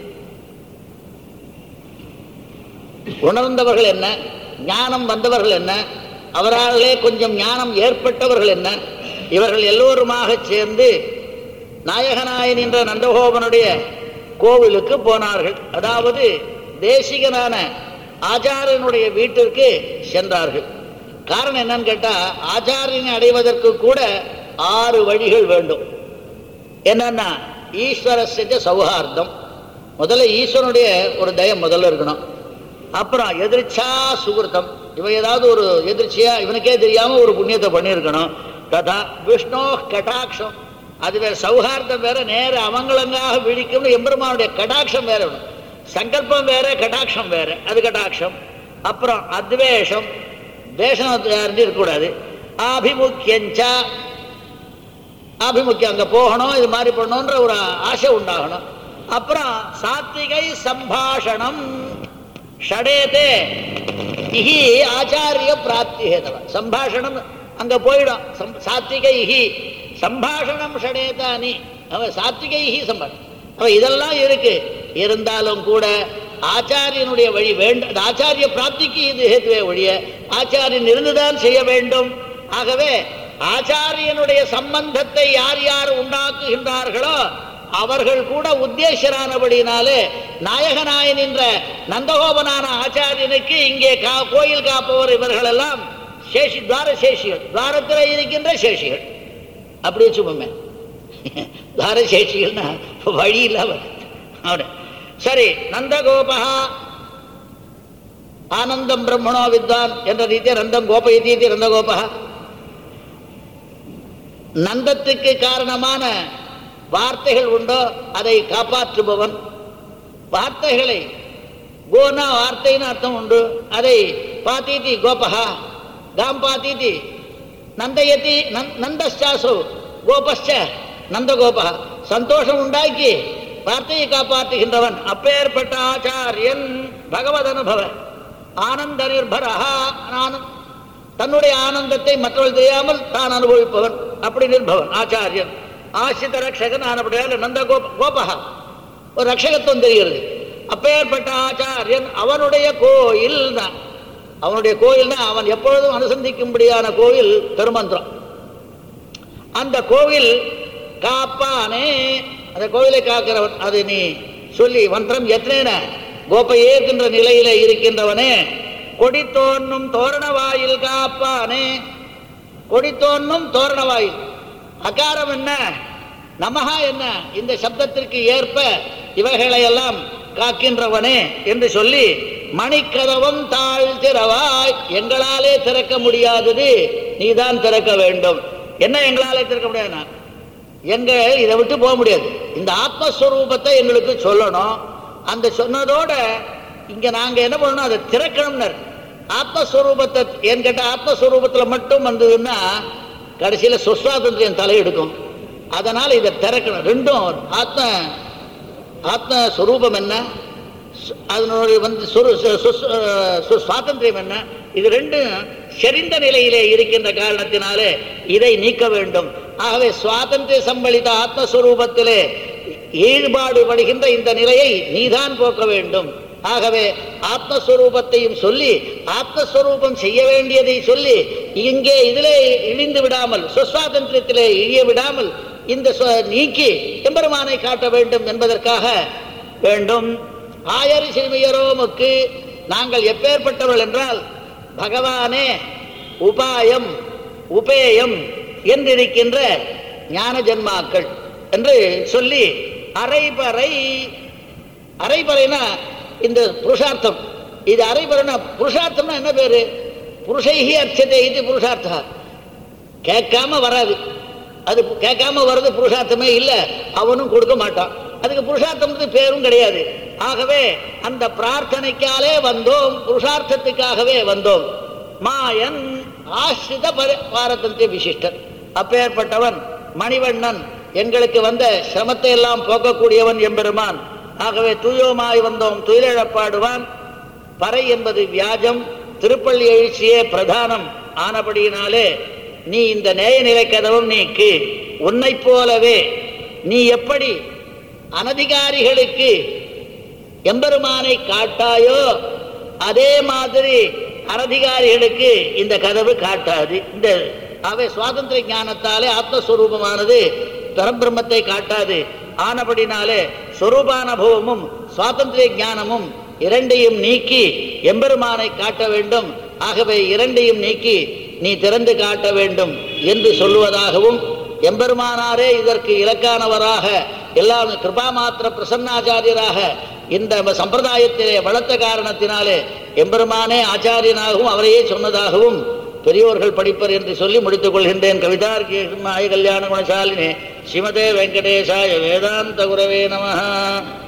[SPEAKER 1] உணர்ந்தவர்கள் என்ன ஞானம் வந்தவர்கள் என்ன அவராலே கொஞ்சம் ஞானம் ஏற்பட்டவர்கள் என்ன இவர்கள் எல்லோருமாக சேர்ந்து நாயகநாயன் என்ற நந்தகோபனுடைய கோவிலுக்கு போனார்கள் அதாவது தேசிகனான ஆச்சாரியனுடைய வீட்டிற்கு சென்றார்கள் காரணம் என்னன்னு கேட்டா ஆச்சாரியனை அடைவதற்கு கூட ஆறு வழிகள் வேண்டும் என்னன்னா ஈஸ்வரஸ்ய சௌஹார்த்தம் முதல்ல ஈஸ்வரனுடைய ஒரு தயம் முதல்ல இருக்கணும் அப்புறம் எதிர்ச்சா சுகிருத்தம் இவன் ஏதாவது ஒரு எதிர்ச்சியா இவனுக்கே தெரியாம ஒரு புண்ணியத்தை பண்ணியிருக்கணும் ததா விஷ்ணு கட்டாட்சம் அது வேற சௌஹார்த்தம் வேற நேர அவங்களங்காக விழிக்கும்னு எம்பெருமானுடைய கடாட்சம் வேற வேணும் சங்கல்பம் வேற கடாட்சம் வேற அது கடாட்சம் அப்புறம் அத்வேஷம் தேசம் இருக்கக்கூடாது ஆபிமுக்கியஞ்சா ஆபிமுக்கியம் அங்க போகணும் இது மாதிரி பண்ணணுன்ற ஒரு ஆசை உண்டாகணும் அப்புறம் சாத்விகை சம்பாஷணம் ஷடேதே இஹி ஆச்சாரிய பிராப்தி ஹேதவ சம்பாஷணம் அங்க போயிடும் சம்- சாத்விக இஹி சம்பாஷணம் ஷடேதானி அவன் சாத்விக இஹி சம்பாஷணம் அவன் இதெல்லாம் இருக்கு இருந்தாலும் கூட ஆச்சாரியனுடைய வழி வேண்டும் அந்த ஆச்சாரிய பிராப்திக்கு இது ஹேத்துவே ஒழிய ஆச்சாரியன் இருந்துதான் செய்ய வேண்டும் ஆகவே ஆச்சாரியனுடைய சம்பந்தத்தை யார் யார் உண்டாக்குகின்றார்களோ அவர்கள் கூட உத்தேசரானபடினாலே நாயகநாயன் என்ற நந்தகோபனான ஆச்சாரியனுக்கு இங்கே கா கோயில் காப்பவர் இவர்கள் எல்லாம் சேஷி துவார சேஷிகள் துவாரத்தில் இருக்கின்ற சேஷிகள் அப்படி வச்சுப்போமே துவார சேஷிகள்னா வழி இல்லாம அவரு சரி நந்தகோபா ஆனந்தம் பிரம்மணோ வித்வான் என்ற ரீதியா நந்தம் கோபயதீதி நந்தகோபா நந்தத்துக்கு காரணமான வார்த்தைகள் உண்டோ அதை காப்பாற்றுபவன் வார்த்தைகளை கோனா வார்த்தைன்னு அர்த்தம் உண்டு அதை பாத்தீதி கோபகா காம் பாத்தீதி நந்தயதி நந்- நந்தச்சாசு கோபஸ்ச நந்தகோபா சந்தோஷம் உண்டாக்கி வார்த்தையை காப்பாற்றுகின்றவன் அப்பேற்பட்ட ஆச்சாரியன் பகவத் அனுபவ ஆனந்த நிர்பரஹா ஆனந்த் தன்னுடைய ஆனந்தத்தை மற்றவர்கள் தெரியாமல் தான் அனுபவிப்பவன் அப்படி நிற்பவன் ஆச்சாரியன் ஆசிரித ரக்ஷகன் ஆனப்படியால் நந்த கோப கோபகா ஒரு ரக்ஷகத்துவம் தெரிகிறது அப்பேற்பட்ட ஆச்சாரியன் அவனுடைய கோயில் தான் அவனுடைய கோயில்னா அவன் எப்பொழுதும் அனுசந்திக்கும்படியான கோயில் திருமந்திரம் அந்த கோவில் காப்பானே அந்த கோவிலை காக்கிறவன் அது நீ சொல்லி மந்திரம் எத்தனை கோப்பையேற்கின்ற நிலையில இருக்கின்றவனே கொடி தோன்னும் தோரண வாயில் காப்பானே கொடி தோன்னும் தோரண வாயில் அகாரம் என்ன நமஹா என்ன இந்த சப்தத்திற்கு ஏற்ப இவைகளை எல்லாம் காக்கின்றவனே என்று சொல்லி மணிக்கதவம் தாழ் திறவாய் எங்களாலே திறக்க முடியாதது நீதான் திறக்க வேண்டும் என்ன எங்களாலே திறக்க முடியாது எங்க இதை விட்டு போக முடியாது இந்த ஆத்மஸ்வரூபத்தை எங்களுக்கு சொல்லணும் அந்த சொன்னதோட இங்க நாங்க என்ன பண்ணணும் அதை திறக்கணும்னர் ஆத்மஸ்வரூபத்தை ஏன்னு கேட்டா ஆத்மஸ்வரூபத்துல மட்டும் வந்ததுன்னா கடைசியில சுஸ்வாதந்திரியம் தலையெடுக்கும் அதனால இதை திறக்கணும் ரெண்டும் ஆத்ம ஆத்ம ஸ்வரூபம் என்ன சு- அதனுடைய வந்து சுரு- சு- சு- சு- சுவாதந்திரியம் என்ன இது ரெண்டும் செறிந்த நிலையிலே இருக்கின்ற காரணத்தினாலே இதை நீக்க வேண்டும் ஆகவே சுவாதந்திரிய சம்பளித்த ஆத்மஸ்வரூபத்திலே ஈடுபாடு படுகின்ற இந்த நிலையை நீதான் போக்க வேண்டும் ஆகவே ஆத்மஸ்வரூபத்தையும் சொல்லி ஆத்மஸ்வரூபம் செய்ய வேண்டியதை சொல்லி இங்கே இதிலே இழிந்து விடாமல் சுவாதந்திரத்திலே இழிய விடாமல் இந்த சொ- நீக்கி எம்பெருமானை காட்ட வேண்டும் என்பதற்காக வேண்டும் ஆயர் சிறுமியரோமுக்கு நாங்கள் எப்பேற்பட்டவர்கள் என்றால் பகவானே உபாயம் உபேயம் என்றிருக்கின்ற ஞான ஜன்மாக்கள் என்று சொல்லி அரைபறை அரைபறைனா இந்த புருஷார்த்தம் இது அரைபறைனா புருஷார்த்தம்னா என்ன பேரு புருஷைகி அர்ச்சத்தை இது புருஷார்த்தா கேட்காம வராது அது கேட்காம வர்றது புருஷார்த்தமே இல்லை அவனும் கொடுக்க மாட்டான் அதுக்கு புருஷார்த்தம் பேரும் கிடையாது ஆகவே அந்த பிரார்த்தனைக்காலே வந்தோம் புருஷார்த்தத்துக்காகவே வந்தோம் மாயன் ஆசிரித பர- பாரதந்திய விசிஷ்டன் அப்பேற்பட்டவன் மணிவண்ணன் எங்களுக்கு வந்த சிரமத்தை எல்லாம் போக்கக்கூடியவன் எம்பெருமான் ஆகவே தூயோமாய் வந்தோம் துயிலழப்பாடுவான் பறை என்பது வியாஜம் திருப்பள்ளி எழுச்சியே பிரதானம் ஆனபடியினாலே நீ இந்த நேய நிலை கதவும் நீக்கு உன்னைப் போலவே நீ எப்படி அனதிகாரிகளுக்கு எம்பெருமானை காட்டாயோ அதே மாதிரி அனதிகாரிகளுக்கு இந்த கதவு காட்டாது இந்த அவை சுவாதந்திர ஞானத்தாலே ஆத்மஸ்வரூபமானது பரபிரம்மத்தை காட்டாது ஆனபடினாலே சொரூபானுபவமும் சுவாதந்திரிய ஞானமும் இரண்டையும் நீக்கி எம்பெருமானை காட்ட வேண்டும் ஆகவே இரண்டையும் நீக்கி நீ திறந்து காட்ட வேண்டும் என்று சொல்லுவதாகவும் எம்பெருமானாரே இதற்கு இலக்கானவராக எல்லாம் கிருபா மாத்திர பிரசன்னாச்சாரியராக இந்த சம்பிரதாயத்திலே வளர்த்த காரணத்தினாலே எம்பெருமானே ஆச்சாரியனாகவும் அவரையே சொன்னதாகவும் பெரியோர்கள் படிப்பர் என்று சொல்லி முடித்துக் கொள்கின்றேன் கவிதார்க்கிய கல்யாண குணசாலினே ஸ்ரீமதே வெங்கடேசாய வேதாந்த குரவே நமஹ